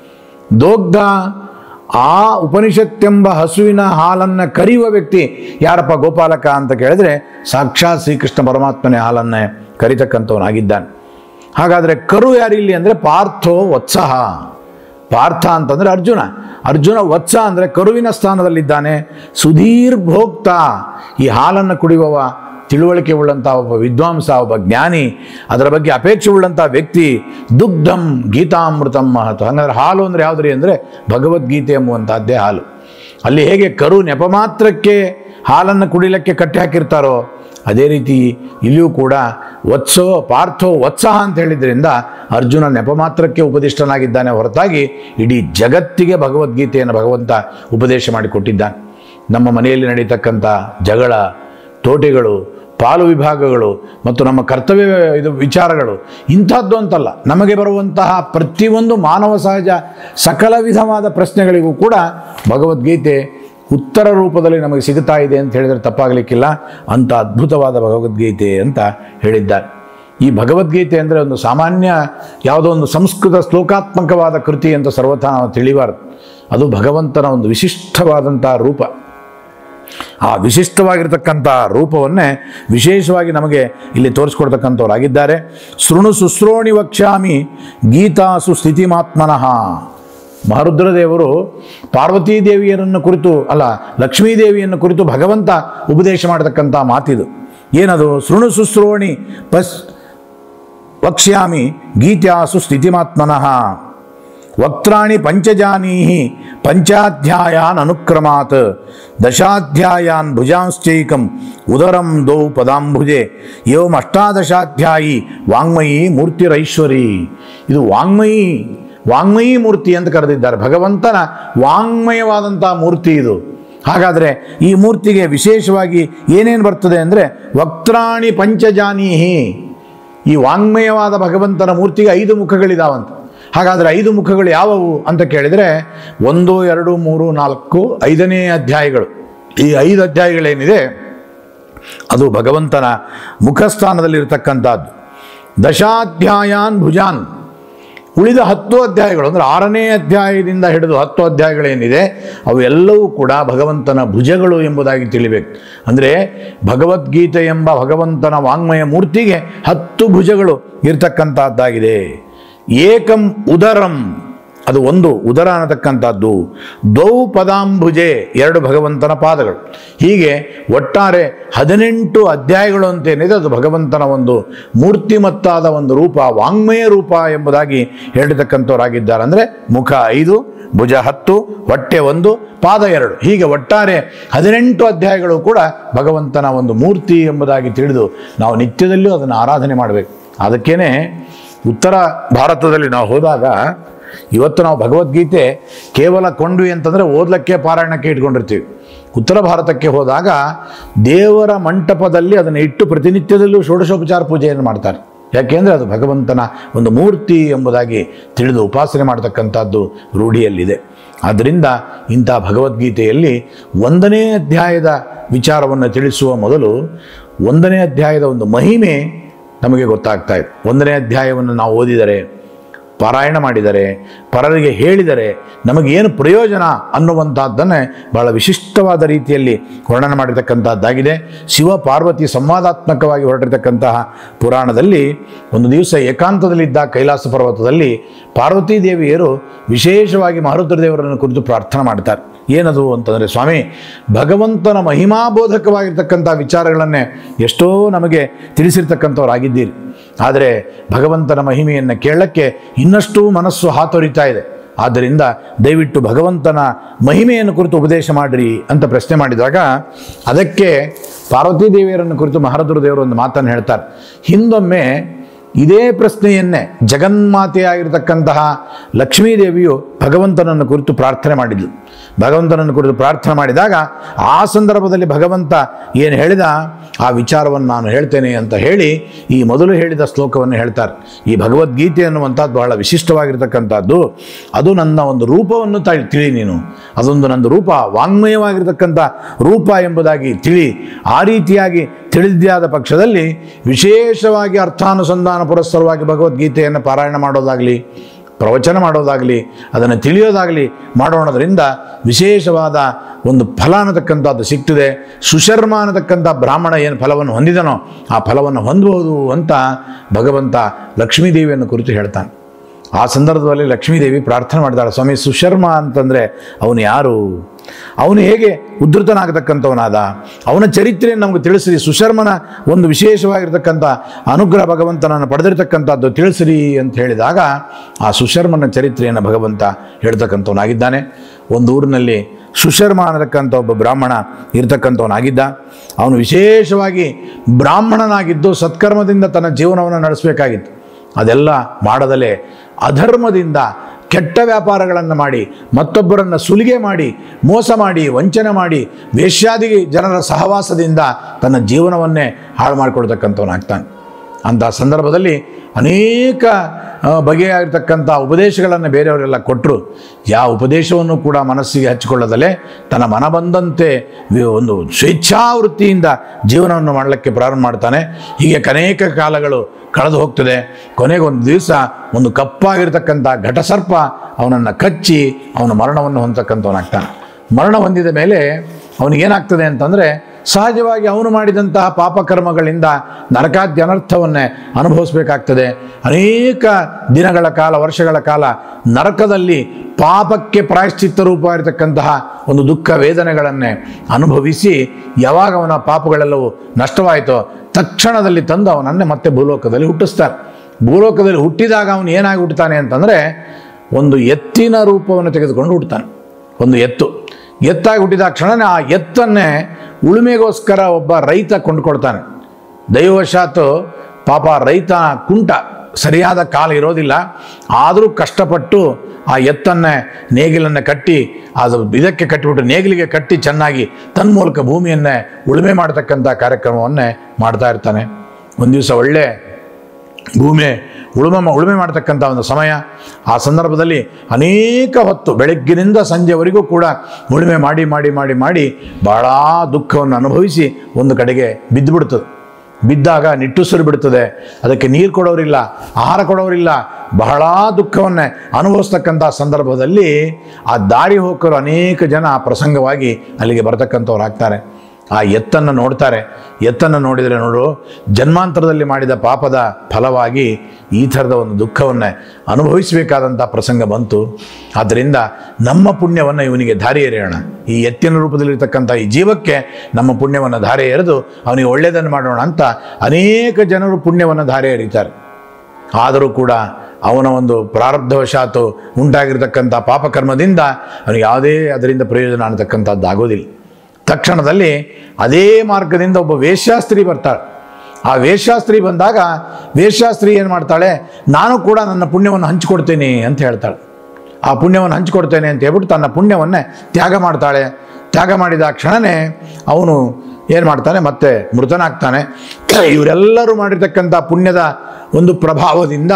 ದೋಗ್ಧ ಆ ಉಪನಿಷತ್ತೆಂಬ ಹಸುವಿನ ಹಾಲನ್ನು ಕರೆಯುವ ವ್ಯಕ್ತಿ ಯಾರಪ್ಪ ಗೋಪಾಲಕ ಅಂತ ಕೇಳಿದ್ರೆ ಸಾಕ್ಷಾತ್ ಶ್ರೀಕೃಷ್ಣ ಪರಮಾತ್ಮನೇ ಹಾಲನ್ನೇ ಕರಿತಕ್ಕಂಥವನಾಗಿದ್ದಾನೆ ಹಾಗಾದರೆ ಕರು ಯಾರಿಲ್ಲಿ ಅಂದರೆ ಪಾರ್ಥೋ ವತ್ಸಹ ಪಾರ್ಥ ಅಂತಂದರೆ ಅರ್ಜುನ ಅರ್ಜುನ ವತ್ಸ ಅಂದರೆ ಕರುವಿನ ಸ್ಥಾನದಲ್ಲಿದ್ದಾನೆ ಸುಧೀರ್ ಭೋಕ್ತ ಈ ಹಾಲನ್ನು ಕುಡಿಯುವವ ತಿಳುವಳಿಕೆ ಉಳ್ಳಂಥ ಒಬ್ಬ ವಿದ್ವಾಂಸ ಒಬ್ಬ ಜ್ಞಾನಿ ಅದರ ಬಗ್ಗೆ ಅಪೇಕ್ಷೆ ಉಳ್ಳಂಥ ವ್ಯಕ್ತಿ ದುಗ್ಧಂ ಗೀತಾಮೃತಂ ಮಹತ್ ಹಾಗಾದ್ರೆ ಹಾಲು ಅಂದರೆ ಯಾವುದ್ರಿ ಅಂದರೆ ಭಗವದ್ಗೀತೆ ಎಂಬುವಂಥದ್ದೇ ಹಾಲು ಅಲ್ಲಿ ಹೇಗೆ ಕರು ನೆಪ ಮಾತ್ರಕ್ಕೆ ಹಾಲನ್ನು ಕುಡಿಲಿಕ್ಕೆ ಕಟ್ಟಿ ಹಾಕಿರ್ತಾರೋ ಅದೇ ರೀತಿ ಇಲ್ಲಿಯೂ ಕೂಡ ವತ್ಸೋ ಪಾರ್ಥೋ ವತ್ಸಹ ಅಂತ ಹೇಳಿದ್ರಿಂದ ಅರ್ಜುನ ನೆಪ ಮಾತ್ರಕ್ಕೆ ಉಪದಿಷ್ಟನಾಗಿದ್ದಾನೆ ಹೊರತಾಗಿ ಇಡೀ ಜಗತ್ತಿಗೆ ಭಗವದ್ಗೀತೆಯನ್ನು ಭಗವಂತ ಉಪದೇಶ ಮಾಡಿಕೊಟ್ಟಿದ್ದಾನೆ ನಮ್ಮ ಮನೆಯಲ್ಲಿ ನಡೀತಕ್ಕಂಥ ಜಗಳ ತೋಟೆಗಳು ಪಾಲು ವಿಭಾಗಗಳು ಮತ್ತು ನಮ್ಮ ಕರ್ತವ್ಯ ಇದು ವಿಚಾರಗಳು ಇಂಥದ್ದು ಅಂತಲ್ಲ ನಮಗೆ ಬರುವಂತಹ ಪ್ರತಿಯೊಂದು ಮಾನವ ಸಹಜ ಸಕಲ ವಿಧವಾದ ಪ್ರಶ್ನೆಗಳಿಗೂ ಕೂಡ ಭಗವದ್ಗೀತೆ ಉತ್ತರ ರೂಪದಲ್ಲಿ ನಮಗೆ ಸಿಗುತ್ತಾ ಇದೆ ಅಂತ ಹೇಳಿದರೆ ತಪ್ಪಾಗಲಿಕ್ಕಿಲ್ಲ ಅಂಥ ಅದ್ಭುತವಾದ ಭಗವದ್ಗೀತೆ ಅಂತ ಹೇಳಿದ್ದಾರೆ ಈ ಭಗವದ್ಗೀತೆ ಅಂದರೆ ಒಂದು ಸಾಮಾನ್ಯ ಯಾವುದೋ ಒಂದು ಸಂಸ್ಕೃತ ಶ್ಲೋಕಾತ್ಮಕವಾದ ಕೃತಿ ಅಂತ ಸರ್ವಥಾ ನಾವು ತಿಳಿಬಾರ್ದು ಅದು ಭಗವಂತನ ಒಂದು ವಿಶಿಷ್ಟವಾದಂಥ ರೂಪ ಆ ವಿಶಿಷ್ಟವಾಗಿರ್ತಕ್ಕಂಥ ರೂಪವನ್ನೇ ವಿಶೇಷವಾಗಿ ನಮಗೆ ಇಲ್ಲಿ ತೋರಿಸ್ಕೊಡ್ತಕ್ಕಂಥವ್ರಾಗಿದ್ದಾರೆ ಶೃಣು ಶುಶ್ರೋಣಿ ವಕ್ಷ್ಯಾಮಿ ಗೀತಾಸು ಸ್ಥಿತಿಮಾತ್ಮನಃ ಮಹರುದ್ರದೇವರು ಪಾರ್ವತೀ ದೇವಿಯರನ್ನು ಕುರಿತು ಅಲ್ಲ ಲಕ್ಷ್ಮೀ ದೇವಿಯನ್ನು ಕುರಿತು ಭಗವಂತ ಉಪದೇಶ ಮಾಡತಕ್ಕಂಥ ಮಾತಿದು ಏನದು ಶೃಣು ಶುಶ್ರೋಣಿ ಪಸ್ ವಕ್ಷ್ಯಾಮಿ ಗೀತ್ಯಾಸು ಸ್ಥಿತಿಮಾತ್ಮನಃ ವಕ್ತ್ರಾಣಿ ಪಂಚಜಾನೀಹಿ ಪಂಚಾಧ್ಯಾಯಾನ್ ಅನುಕ್ರಮಾತ್ ದಶಾಧ್ಯಾಯಾನ್ ಭುಜಾಂಶ್ಚೈಕಂ ಉದರಂ ದೌ ಪದಾಂಬುಜೆ ಏವಂ ಅಷ್ಟಾದಶಾಧ್ಯಾಯಿ ವಾಂಗ್ಮಯಿ ಮೂರ್ತಿರೈಶ್ವರಿ ಇದು ವಾಂಗ್ಮಯಿ ವಾಂಗ್ಮಯಿ ಮೂರ್ತಿ ಅಂತ ಕರೆದಿದ್ದಾರೆ ಭಗವಂತನ ವಾಂಗ್ಮಯವಾದಂಥ ಮೂರ್ತಿ ಇದು ಹಾಗಾದರೆ ಈ ಮೂರ್ತಿಗೆ ವಿಶೇಷವಾಗಿ ಏನೇನು ಬರ್ತದೆ ಅಂದರೆ ವಕ್ತ್ರಾಣಿ ಪಂಚಜಾನೀಹಿ ಈ ವಾಂಗ್ಮಯವಾದ ಭಗವಂತನ ಮೂರ್ತಿಗೆ ಐದು ಮುಖಗಳಿದಾವಂತ ಹಾಗಾದರೆ ಐದು ಮುಖಗಳು ಯಾವುವು ಅಂತ ಕೇಳಿದರೆ ಒಂದು ಎರಡು ಮೂರು ನಾಲ್ಕು ಐದನೇ ಅಧ್ಯಾಯಗಳು ಈ ಐದು ಅಧ್ಯಾಯಗಳೇನಿದೆ ಅದು ಭಗವಂತನ ಮುಖಸ್ಥಾನದಲ್ಲಿರ್ತಕ್ಕಂಥದ್ದು ದಶಾಧ್ಯಾಯಾನ್ ಭುಜಾನ್ ಉಳಿದ ಹತ್ತು ಅಧ್ಯಾಯಗಳು ಅಂದರೆ ಆರನೇ ಅಧ್ಯಾಯದಿಂದ ಹಿಡಿದು ಹತ್ತು ಅಧ್ಯಾಯಗಳೇನಿದೆ ಅವು ಎಲ್ಲವೂ ಕೂಡ ಭಗವಂತನ ಭುಜಗಳು ಎಂಬುದಾಗಿ ತಿಳಿಬೇಕು ಅಂದರೆ ಭಗವದ್ಗೀತೆ ಎಂಬ ಭಗವಂತನ ವಾಂಗ್ಮಯ ಮೂರ್ತಿಗೆ ಹತ್ತು ಭುಜಗಳು ಇರ್ತಕ್ಕಂಥದ್ದಾಗಿದೆ ಏಕಂ ಉದರಂ ಅದು ಒಂದು ಉದರ ಅನ್ನತಕ್ಕಂಥದ್ದು ದೌ ಪದಾಂಬುಜೆ ಎರಡು ಭಗವಂತನ ಪಾದಗಳು ಹೀಗೆ ಒಟ್ಟಾರೆ ಹದಿನೆಂಟು ಅಧ್ಯಾಯಗಳು ಅಂತೇನಿದೆ ಅದು ಭಗವಂತನ ಒಂದು ಮೂರ್ತಿಮತ್ತಾದ ಒಂದು ರೂಪ ವಾಂಗ್ಮಯ ರೂಪ ಎಂಬುದಾಗಿ ಹೇಳಿರ್ತಕ್ಕಂಥವರಾಗಿದ್ದಾರೆ ಅಂದರೆ ಮುಖ ಐದು ಭುಜ ಹತ್ತು ಹೊಟ್ಟೆ ಒಂದು ಪಾದ ಎರಡು ಹೀಗೆ ಒಟ್ಟಾರೆ ಹದಿನೆಂಟು ಅಧ್ಯಾಯಗಳು ಕೂಡ ಭಗವಂತನ ಒಂದು ಮೂರ್ತಿ ಎಂಬುದಾಗಿ ತಿಳಿದು ನಾವು ನಿತ್ಯದಲ್ಲೂ ಅದನ್ನು ಆರಾಧನೆ ಮಾಡಬೇಕು ಅದಕ್ಕೇನೆ ಉತ್ತರ ಭಾರತದಲ್ಲಿ ನಾವು ಹೋದಾಗ ಇವತ್ತು ನಾವು ಭಗವದ್ಗೀತೆ ಕೇವಲ ಕೊಂಡ್ವಿ ಅಂತಂದರೆ ಓದ್ಲಿಕ್ಕೆ ಪಾರಾಯಣಕ್ಕೆ ಇಟ್ಕೊಂಡಿರ್ತೀವಿ ಉತ್ತರ ಭಾರತಕ್ಕೆ ಹೋದಾಗ ದೇವರ ಮಂಟಪದಲ್ಲಿ ಅದನ್ನು ಇಟ್ಟು ಪ್ರತಿನಿತ್ಯದಲ್ಲೂ ಷೋಡಶೋಪಚಾರ ಪೂಜೆಯನ್ನು ಮಾಡ್ತಾರೆ ಯಾಕೆಂದರೆ ಅದು ಭಗವಂತನ ಒಂದು ಮೂರ್ತಿ ಎಂಬುದಾಗಿ ತಿಳಿದು ಉಪಾಸನೆ ಮಾಡತಕ್ಕಂಥದ್ದು ರೂಢಿಯಲ್ಲಿದೆ ಆದ್ದರಿಂದ ಇಂಥ ಭಗವದ್ಗೀತೆಯಲ್ಲಿ ಒಂದನೇ ಅಧ್ಯಾಯದ ವಿಚಾರವನ್ನು ತಿಳಿಸುವ ಮೊದಲು ಒಂದನೇ ಅಧ್ಯಾಯದ ಒಂದು ಮಹಿಮೆ ನಮಗೆ ಗೊತ್ತಾಗ್ತಾ ಇದೆ ಒಂದನೇ ಅಧ್ಯಾಯವನ್ನು ನಾವು ಓದಿದರೆ ಪಾರಾಯಣ ಮಾಡಿದರೆ ಪರರಿಗೆ ಹೇಳಿದರೆ ನಮಗೇನು ಪ್ರಯೋಜನ ಅನ್ನುವಂಥದ್ದನ್ನೇ ಬಹಳ ವಿಶಿಷ್ಟವಾದ ರೀತಿಯಲ್ಲಿ ವರ್ಣನೆ ಮಾಡಿರ್ತಕ್ಕಂಥದ್ದಾಗಿದೆ ಶಿವ ಪಾರ್ವತಿ ಸಂವಾದಾತ್ಮಕವಾಗಿ ಹೊರಟಿರ್ತಕ್ಕಂತಹ ಪುರಾಣದಲ್ಲಿ ಒಂದು ದಿವಸ ಏಕಾಂತದಲ್ಲಿದ್ದ ಕೈಲಾಸ ಪರ್ವತದಲ್ಲಿ ಪಾರ್ವತೀ ದೇವಿಯರು ವಿಶೇಷವಾಗಿ ಮಹರುದ್ರ ದೇವರನ್ನು ಕುರಿತು ಪ್ರಾರ್ಥನೆ ಮಾಡ್ತಾರೆ ಏನದು ಅಂತಂದರೆ ಸ್ವಾಮಿ ಭಗವಂತನ ಮಹಿಮಾಬೋಧಕವಾಗಿರ್ತಕ್ಕಂಥ ವಿಚಾರಗಳನ್ನೇ ಎಷ್ಟೋ ನಮಗೆ ತಿಳಿಸಿರ್ತಕ್ಕಂಥವರಾಗಿದ್ದೀರಿ ಆದರೆ ಭಗವಂತನ ಮಹಿಮೆಯನ್ನು ಕೇಳಕ್ಕೆ ಇನ್ನಷ್ಟು ಮನಸ್ಸು ಹಾತೊರಿತಾ ಇದೆ ಆದ್ದರಿಂದ ದಯವಿಟ್ಟು ಭಗವಂತನ ಮಹಿಮೆಯನ್ನು ಕುರಿತು ಉಪದೇಶ ಮಾಡಿರಿ ಅಂತ ಪ್ರಶ್ನೆ ಮಾಡಿದಾಗ ಅದಕ್ಕೆ ಪಾರ್ವತೀ ದೇವಿಯರನ್ನು ಕುರಿತು ಮಹಾರದುರ ದೇವರು ಒಂದು ಮಾತನ್ನು ಹೇಳ್ತಾರೆ ಹಿಂದೊಮ್ಮೆ ಇದೇ ಪ್ರಶ್ನೆಯನ್ನೇ ಜಗನ್ಮಾತೆಯಾಗಿರ್ತಕ್ಕಂತಹ ಲಕ್ಷ್ಮೀದೇವಿಯು ಭಗವಂತನನ್ನು ಕುರಿತು ಪ್ರಾರ್ಥನೆ ಮಾಡಿದ್ಲು ಭಗವಂತನನ್ನು ಕುರಿತು ಪ್ರಾರ್ಥನೆ ಮಾಡಿದಾಗ ಆ ಸಂದರ್ಭದಲ್ಲಿ ಭಗವಂತ ಏನು ಹೇಳಿದ ಆ ವಿಚಾರವನ್ನು ನಾನು ಹೇಳ್ತೇನೆ ಅಂತ ಹೇಳಿ ಈ ಮೊದಲು ಹೇಳಿದ ಶ್ಲೋಕವನ್ನು ಹೇಳ್ತಾರೆ ಈ ಭಗವದ್ಗೀತೆ ಅನ್ನುವಂಥದ್ದು ಬಹಳ ವಿಶಿಷ್ಟವಾಗಿರ್ತಕ್ಕಂಥದ್ದು ಅದು ನನ್ನ ಒಂದು ರೂಪವನ್ನು ತ ತಿಳಿ ನೀನು ಅದೊಂದು ನನ್ನ ರೂಪ ವಾಂಗ್ಮಯವಾಗಿರ್ತಕ್ಕಂಥ ರೂಪ ಎಂಬುದಾಗಿ ತಿಳಿ ಆ ರೀತಿಯಾಗಿ ತಿಳಿದ್ಯಾದ ಪಕ್ಷದಲ್ಲಿ ವಿಶೇಷವಾಗಿ ಅರ್ಥಾನುಸಂಧಾನ ಪುರಸ್ಸರವಾಗಿ ಭಗವದ್ಗೀತೆಯನ್ನು ಪಾರಾಯಣ ಮಾಡೋದಾಗಲಿ ಪ್ರವಚನ ಮಾಡೋದಾಗಲಿ ಅದನ್ನು ತಿಳಿಯೋದಾಗಲಿ ಮಾಡೋಣದ್ರಿಂದ ವಿಶೇಷವಾದ ಒಂದು ಫಲ ಅನ್ನತಕ್ಕಂಥದ್ದು ಸಿಗ್ತದೆ ಸುಶರ್ಮ ಅನ್ನತಕ್ಕಂಥ ಬ್ರಾಹ್ಮಣ ಏನು ಫಲವನ್ನು ಹೊಂದಿದನೋ ಆ ಫಲವನ್ನು ಹೊಂದಬಹುದು ಅಂತ ಭಗವಂತ ಲಕ್ಷ್ಮೀದೇವಿಯನ್ನು ಕುರಿತು ಹೇಳ್ತಾನೆ ಆ ಸಂದರ್ಭದಲ್ಲಿ ಲಕ್ಷ್ಮೀದೇವಿ ಪ್ರಾರ್ಥನೆ ಮಾಡಿದಾಳೆ ಸ್ವಾಮಿ ಸುಶರ್ಮ ಅಂತಂದರೆ ಅವನು ಯಾರು ಅವನು ಹೇಗೆ ಉದ್ಧತನಾಗತಕ್ಕಂಥವನಾದ ಅವನ ಚರಿತ್ರೆಯನ್ನು ನಮಗೆ ತಿಳಿಸಿರಿ ಸುಶರ್ಮನ ಒಂದು ವಿಶೇಷವಾಗಿರ್ತಕ್ಕಂಥ ಅನುಗ್ರಹ ಭಗವಂತನನ್ನು ಪಡೆದಿರ್ತಕ್ಕಂಥದ್ದು ತಿಳಿಸಿರಿ ಅಂತ ಹೇಳಿದಾಗ ಆ ಸುಶರ್ಮನ ಚರಿತ್ರೆಯನ್ನು ಭಗವಂತ ಹೇಳ್ತಕ್ಕಂಥವನಾಗಿದ್ದಾನೆ ಒಂದು ಊರಿನಲ್ಲಿ ಸುಶರ್ಮ ಅನ್ನತಕ್ಕಂಥ ಒಬ್ಬ ಬ್ರಾಹ್ಮಣ ಇರ್ತಕ್ಕಂಥವನಾಗಿದ್ದ ಅವನು ವಿಶೇಷವಾಗಿ ಬ್ರಾಹ್ಮಣನಾಗಿದ್ದು ಸತ್ಕರ್ಮದಿಂದ ತನ್ನ ಜೀವನವನ್ನು ನಡೆಸಬೇಕಾಗಿತ್ತು ಅದೆಲ್ಲ ಮಾಡದಲೇ ಅಧರ್ಮದಿಂದ ಕೆಟ್ಟ ವ್ಯಾಪಾರಗಳನ್ನು ಮಾಡಿ ಮತ್ತೊಬ್ಬರನ್ನು ಸುಲಿಗೆ ಮಾಡಿ ಮೋಸ ಮಾಡಿ ವಂಚನೆ ಮಾಡಿ ವೇಶ್ಯಾದಿ ಜನರ ಸಹವಾಸದಿಂದ ತನ್ನ ಜೀವನವನ್ನೇ ಹಾಳು ಮಾಡಿಕೊಳ್ತಕ್ಕಂಥವನಾಗ್ತಾನೆ ಅಂಥ ಸಂದರ್ಭದಲ್ಲಿ ಅನೇಕ ಆ, ಬಗೆಯಾಗಿರ್ತಕ್ಕಂಥ ಉಪದೇಶಗಳನ್ನು ಬೇರೆಯವರೆಲ್ಲ ಕೊಟ್ಟರು ಯಾವ ಉಪದೇಶವನ್ನು ಕೂಡ ಮನಸ್ಸಿಗೆ ಹಚ್ಚಿಕೊಳ್ಳದಲೇ ತನ್ನ ಮನ ಬಂದಂತೆ ವಿ- ಒಂದು ಸ್ವೇಚ್ಛಾವೃತ್ತಿಯಿಂದ ಜೀವನವನ್ನು ಮಾಡಲಿಕ್ಕೆ ಪ್ರಾರಂಭ ಮಾಡ್ತಾನೆ ಹೀಗೆ ಅನೇಕ ಕಾಲಗಳು ಕಳೆದು ಹೋಗ್ತದೆ ಕೊನೆಗೆ ಒಂದು ದಿವಸ ಒಂದು ಕಪ್ಪಾಗಿರ್ತಕ್ಕಂಥ ಘಟಸರ್ಪ ಅವನನ್ನು ಕಚ್ಚಿ ಅವನ ಮರಣವನ್ನು ಹೊಂದತಕ್ಕಂಥವನಾಗ್ತಾನೆ ಮರಣ ಹೊಂದಿದ ಮೇಲೆ ಅವನಿಗೇನಾಗ್ತದೆ ಅಂತಂದರೆ ಸಹಜವಾಗಿ ಅವನು ಮಾಡಿದಂತಹ ಪಾಪಕರ್ಮಗಳಿಂದ ನರಕಾದ್ಯ ಅನರ್ಥವನ್ನೇ ಅನುಭವಿಸಬೇಕಾಗ್ತದೆ ಅನೇಕ ದಿನಗಳ ಕಾಲ ವರ್ಷಗಳ ಕಾಲ ನರಕದಲ್ಲಿ ಪಾಪಕ್ಕೆ ಪ್ರಾಯಶ್ಚಿತ್ತ ರೂಪವಾಗಿರ್ತಕ್ಕಂತಹ ಒಂದು ದುಃಖ ವೇದನೆಗಳನ್ನೇ ಅನುಭವಿಸಿ ಯಾವಾಗ ಅವನ ಪಾಪಗಳೆಲ್ಲವೂ ನಷ್ಟವಾಯಿತೋ ತಕ್ಷಣದಲ್ಲಿ ತಂದು ಅವನನ್ನೇ ಮತ್ತೆ ಭೂಲೋಕದಲ್ಲಿ ಹುಟ್ಟಿಸ್ತಾರೆ ಭೂಲೋಕದಲ್ಲಿ ಹುಟ್ಟಿದಾಗ ಅವನು ಏನಾಗಿ ಹುಟ್ಟುತ್ತಾನೆ ಅಂತಂದರೆ ಒಂದು ಎತ್ತಿನ ರೂಪವನ್ನು ತೆಗೆದುಕೊಂಡು ಹುಟ್ಟುತ್ತಾನೆ ಒಂದು ಎತ್ತು ಎತ್ತಾಗಿ ಹುಟ್ಟಿದ ಕ್ಷಣನೇ ಆ ಎತ್ತನ್ನೇ ಉಳುಮೆಗೋಸ್ಕರ ಒಬ್ಬ ರೈತ ಕೊಂಡುಕೊಡ್ತಾನೆ ದೈವವಶಾತ್ ಪಾಪ ರೈತ ಕುಂಟ ಸರಿಯಾದ ಕಾಲ ಇರೋದಿಲ್ಲ ಆದರೂ ಕಷ್ಟಪಟ್ಟು ಆ ಎತ್ತನ್ನೇ ನೇಗಿಲನ್ನು ಕಟ್ಟಿ ಅದು ಇದಕ್ಕೆ ಕಟ್ಟಿಬಿಟ್ಟು ನೇಗಿಲಿಗೆ ಕಟ್ಟಿ ಚೆನ್ನಾಗಿ ತನ್ಮೂಲಕ ಭೂಮಿಯನ್ನೇ ಉಳುಮೆ ಮಾಡತಕ್ಕಂಥ ಕಾರ್ಯಕ್ರಮವನ್ನೇ ಮಾಡ್ತಾ ಇರ್ತಾನೆ ಒಂದು ದಿವಸ ಒಳ್ಳೆ ಭೂಮಿ ಉಳುಮೆ ಉಳುಮೆ ಮಾಡತಕ್ಕಂಥ ಒಂದು ಸಮಯ ಆ ಸಂದರ್ಭದಲ್ಲಿ ಅನೇಕ ಹೊತ್ತು ಬೆಳಗ್ಗಿನಿಂದ ಸಂಜೆವರೆಗೂ ಕೂಡ ಉಳುಮೆ ಮಾಡಿ ಮಾಡಿ ಮಾಡಿ ಮಾಡಿ ಬಹಳ ದುಃಖವನ್ನು ಅನುಭವಿಸಿ ಒಂದು ಕಡೆಗೆ ಬಿದ್ದುಬಿಡ್ತದೆ ಬಿದ್ದಾಗ ನಿಟ್ಟುಸಿರು ಬಿಡ್ತದೆ ಅದಕ್ಕೆ ನೀರು ಕೊಡೋರಿಲ್ಲ ಆಹಾರ ಕೊಡೋರಿಲ್ಲ ಬಹಳ ದುಃಖವನ್ನೇ ಅನುಭವಿಸ್ತಕ್ಕಂಥ ಸಂದರ್ಭದಲ್ಲಿ ಆ ದಾರಿ ಹೋಕರು ಅನೇಕ ಜನ ಪ್ರಸಂಗವಾಗಿ ಅಲ್ಲಿಗೆ ಬರ್ತಕ್ಕಂಥವ್ರು ಆಗ್ತಾರೆ ಆ ಎತ್ತನ್ನು ನೋಡ್ತಾರೆ ಎತ್ತನ್ನು ನೋಡಿದರೆ ನೋಡು ಜನ್ಮಾಂತರದಲ್ಲಿ ಮಾಡಿದ ಪಾಪದ ಫಲವಾಗಿ ಈ ಥರದ ಒಂದು ದುಃಖವನ್ನೇ ಅನುಭವಿಸಬೇಕಾದಂಥ ಪ್ರಸಂಗ ಬಂತು ಆದ್ದರಿಂದ ನಮ್ಮ ಪುಣ್ಯವನ್ನು ಇವನಿಗೆ ದಾರಿ ಎರೆಯೋಣ ಈ ಎತ್ತಿನ ರೂಪದಲ್ಲಿರ್ತಕ್ಕಂಥ ಈ ಜೀವಕ್ಕೆ ನಮ್ಮ ಪುಣ್ಯವನ್ನು ಧಾರೆ ಎರೆದು ಅವನಿಗೆ ಒಳ್ಳೆಯದನ್ನು ಮಾಡೋಣ ಅಂತ ಅನೇಕ ಜನರು ಪುಣ್ಯವನ್ನು ಧಾರೆ ಎರೀತಾರೆ ಆದರೂ ಕೂಡ ಅವನ ಒಂದು ಪ್ರಾರಬ್ಧವಶಾತು ಉಂಟಾಗಿರ್ತಕ್ಕಂಥ ಪಾಪಕರ್ಮದಿಂದ ಅವನಿಗೆ ಯಾವುದೇ ಅದರಿಂದ ಪ್ರಯೋಜನ ಅನ್ನತಕ್ಕಂಥದ್ದು ಆಗೋದಿಲ್ಲ ತಕ್ಷಣದಲ್ಲಿ ಅದೇ ಮಾರ್ಗದಿಂದ ಒಬ್ಬ ವೇಶ್ಯಾಸ್ತ್ರೀ ಬರ್ತಾಳೆ ಆ ವೇಶ್ಯಾಸ್ತ್ರೀ ಬಂದಾಗ ವೇಶ್ಯಾಸ್ತ್ರೀ ಏನು ಮಾಡ್ತಾಳೆ ನಾನು ಕೂಡ ನನ್ನ ಪುಣ್ಯವನ್ನು ಹಂಚಿಕೊಡ್ತೇನೆ ಅಂತ ಹೇಳ್ತಾಳೆ ಆ ಪುಣ್ಯವನ್ನು ಹಂಚಿಕೊಡ್ತೇನೆ ಅಂತ ಹೇಳ್ಬಿಟ್ಟು ತನ್ನ ಪುಣ್ಯವನ್ನೇ ತ್ಯಾಗ ಮಾಡ್ತಾಳೆ ತ್ಯಾಗ ಮಾಡಿದ ಕ್ಷಣನೇ ಅವನು ಏನು ಮಾಡ್ತಾನೆ ಮತ್ತೆ ಮೃತನಾಗ್ತಾನೆ ಇವರೆಲ್ಲರೂ ಮಾಡಿರ್ತಕ್ಕಂಥ ಪುಣ್ಯದ ಒಂದು ಪ್ರಭಾವದಿಂದ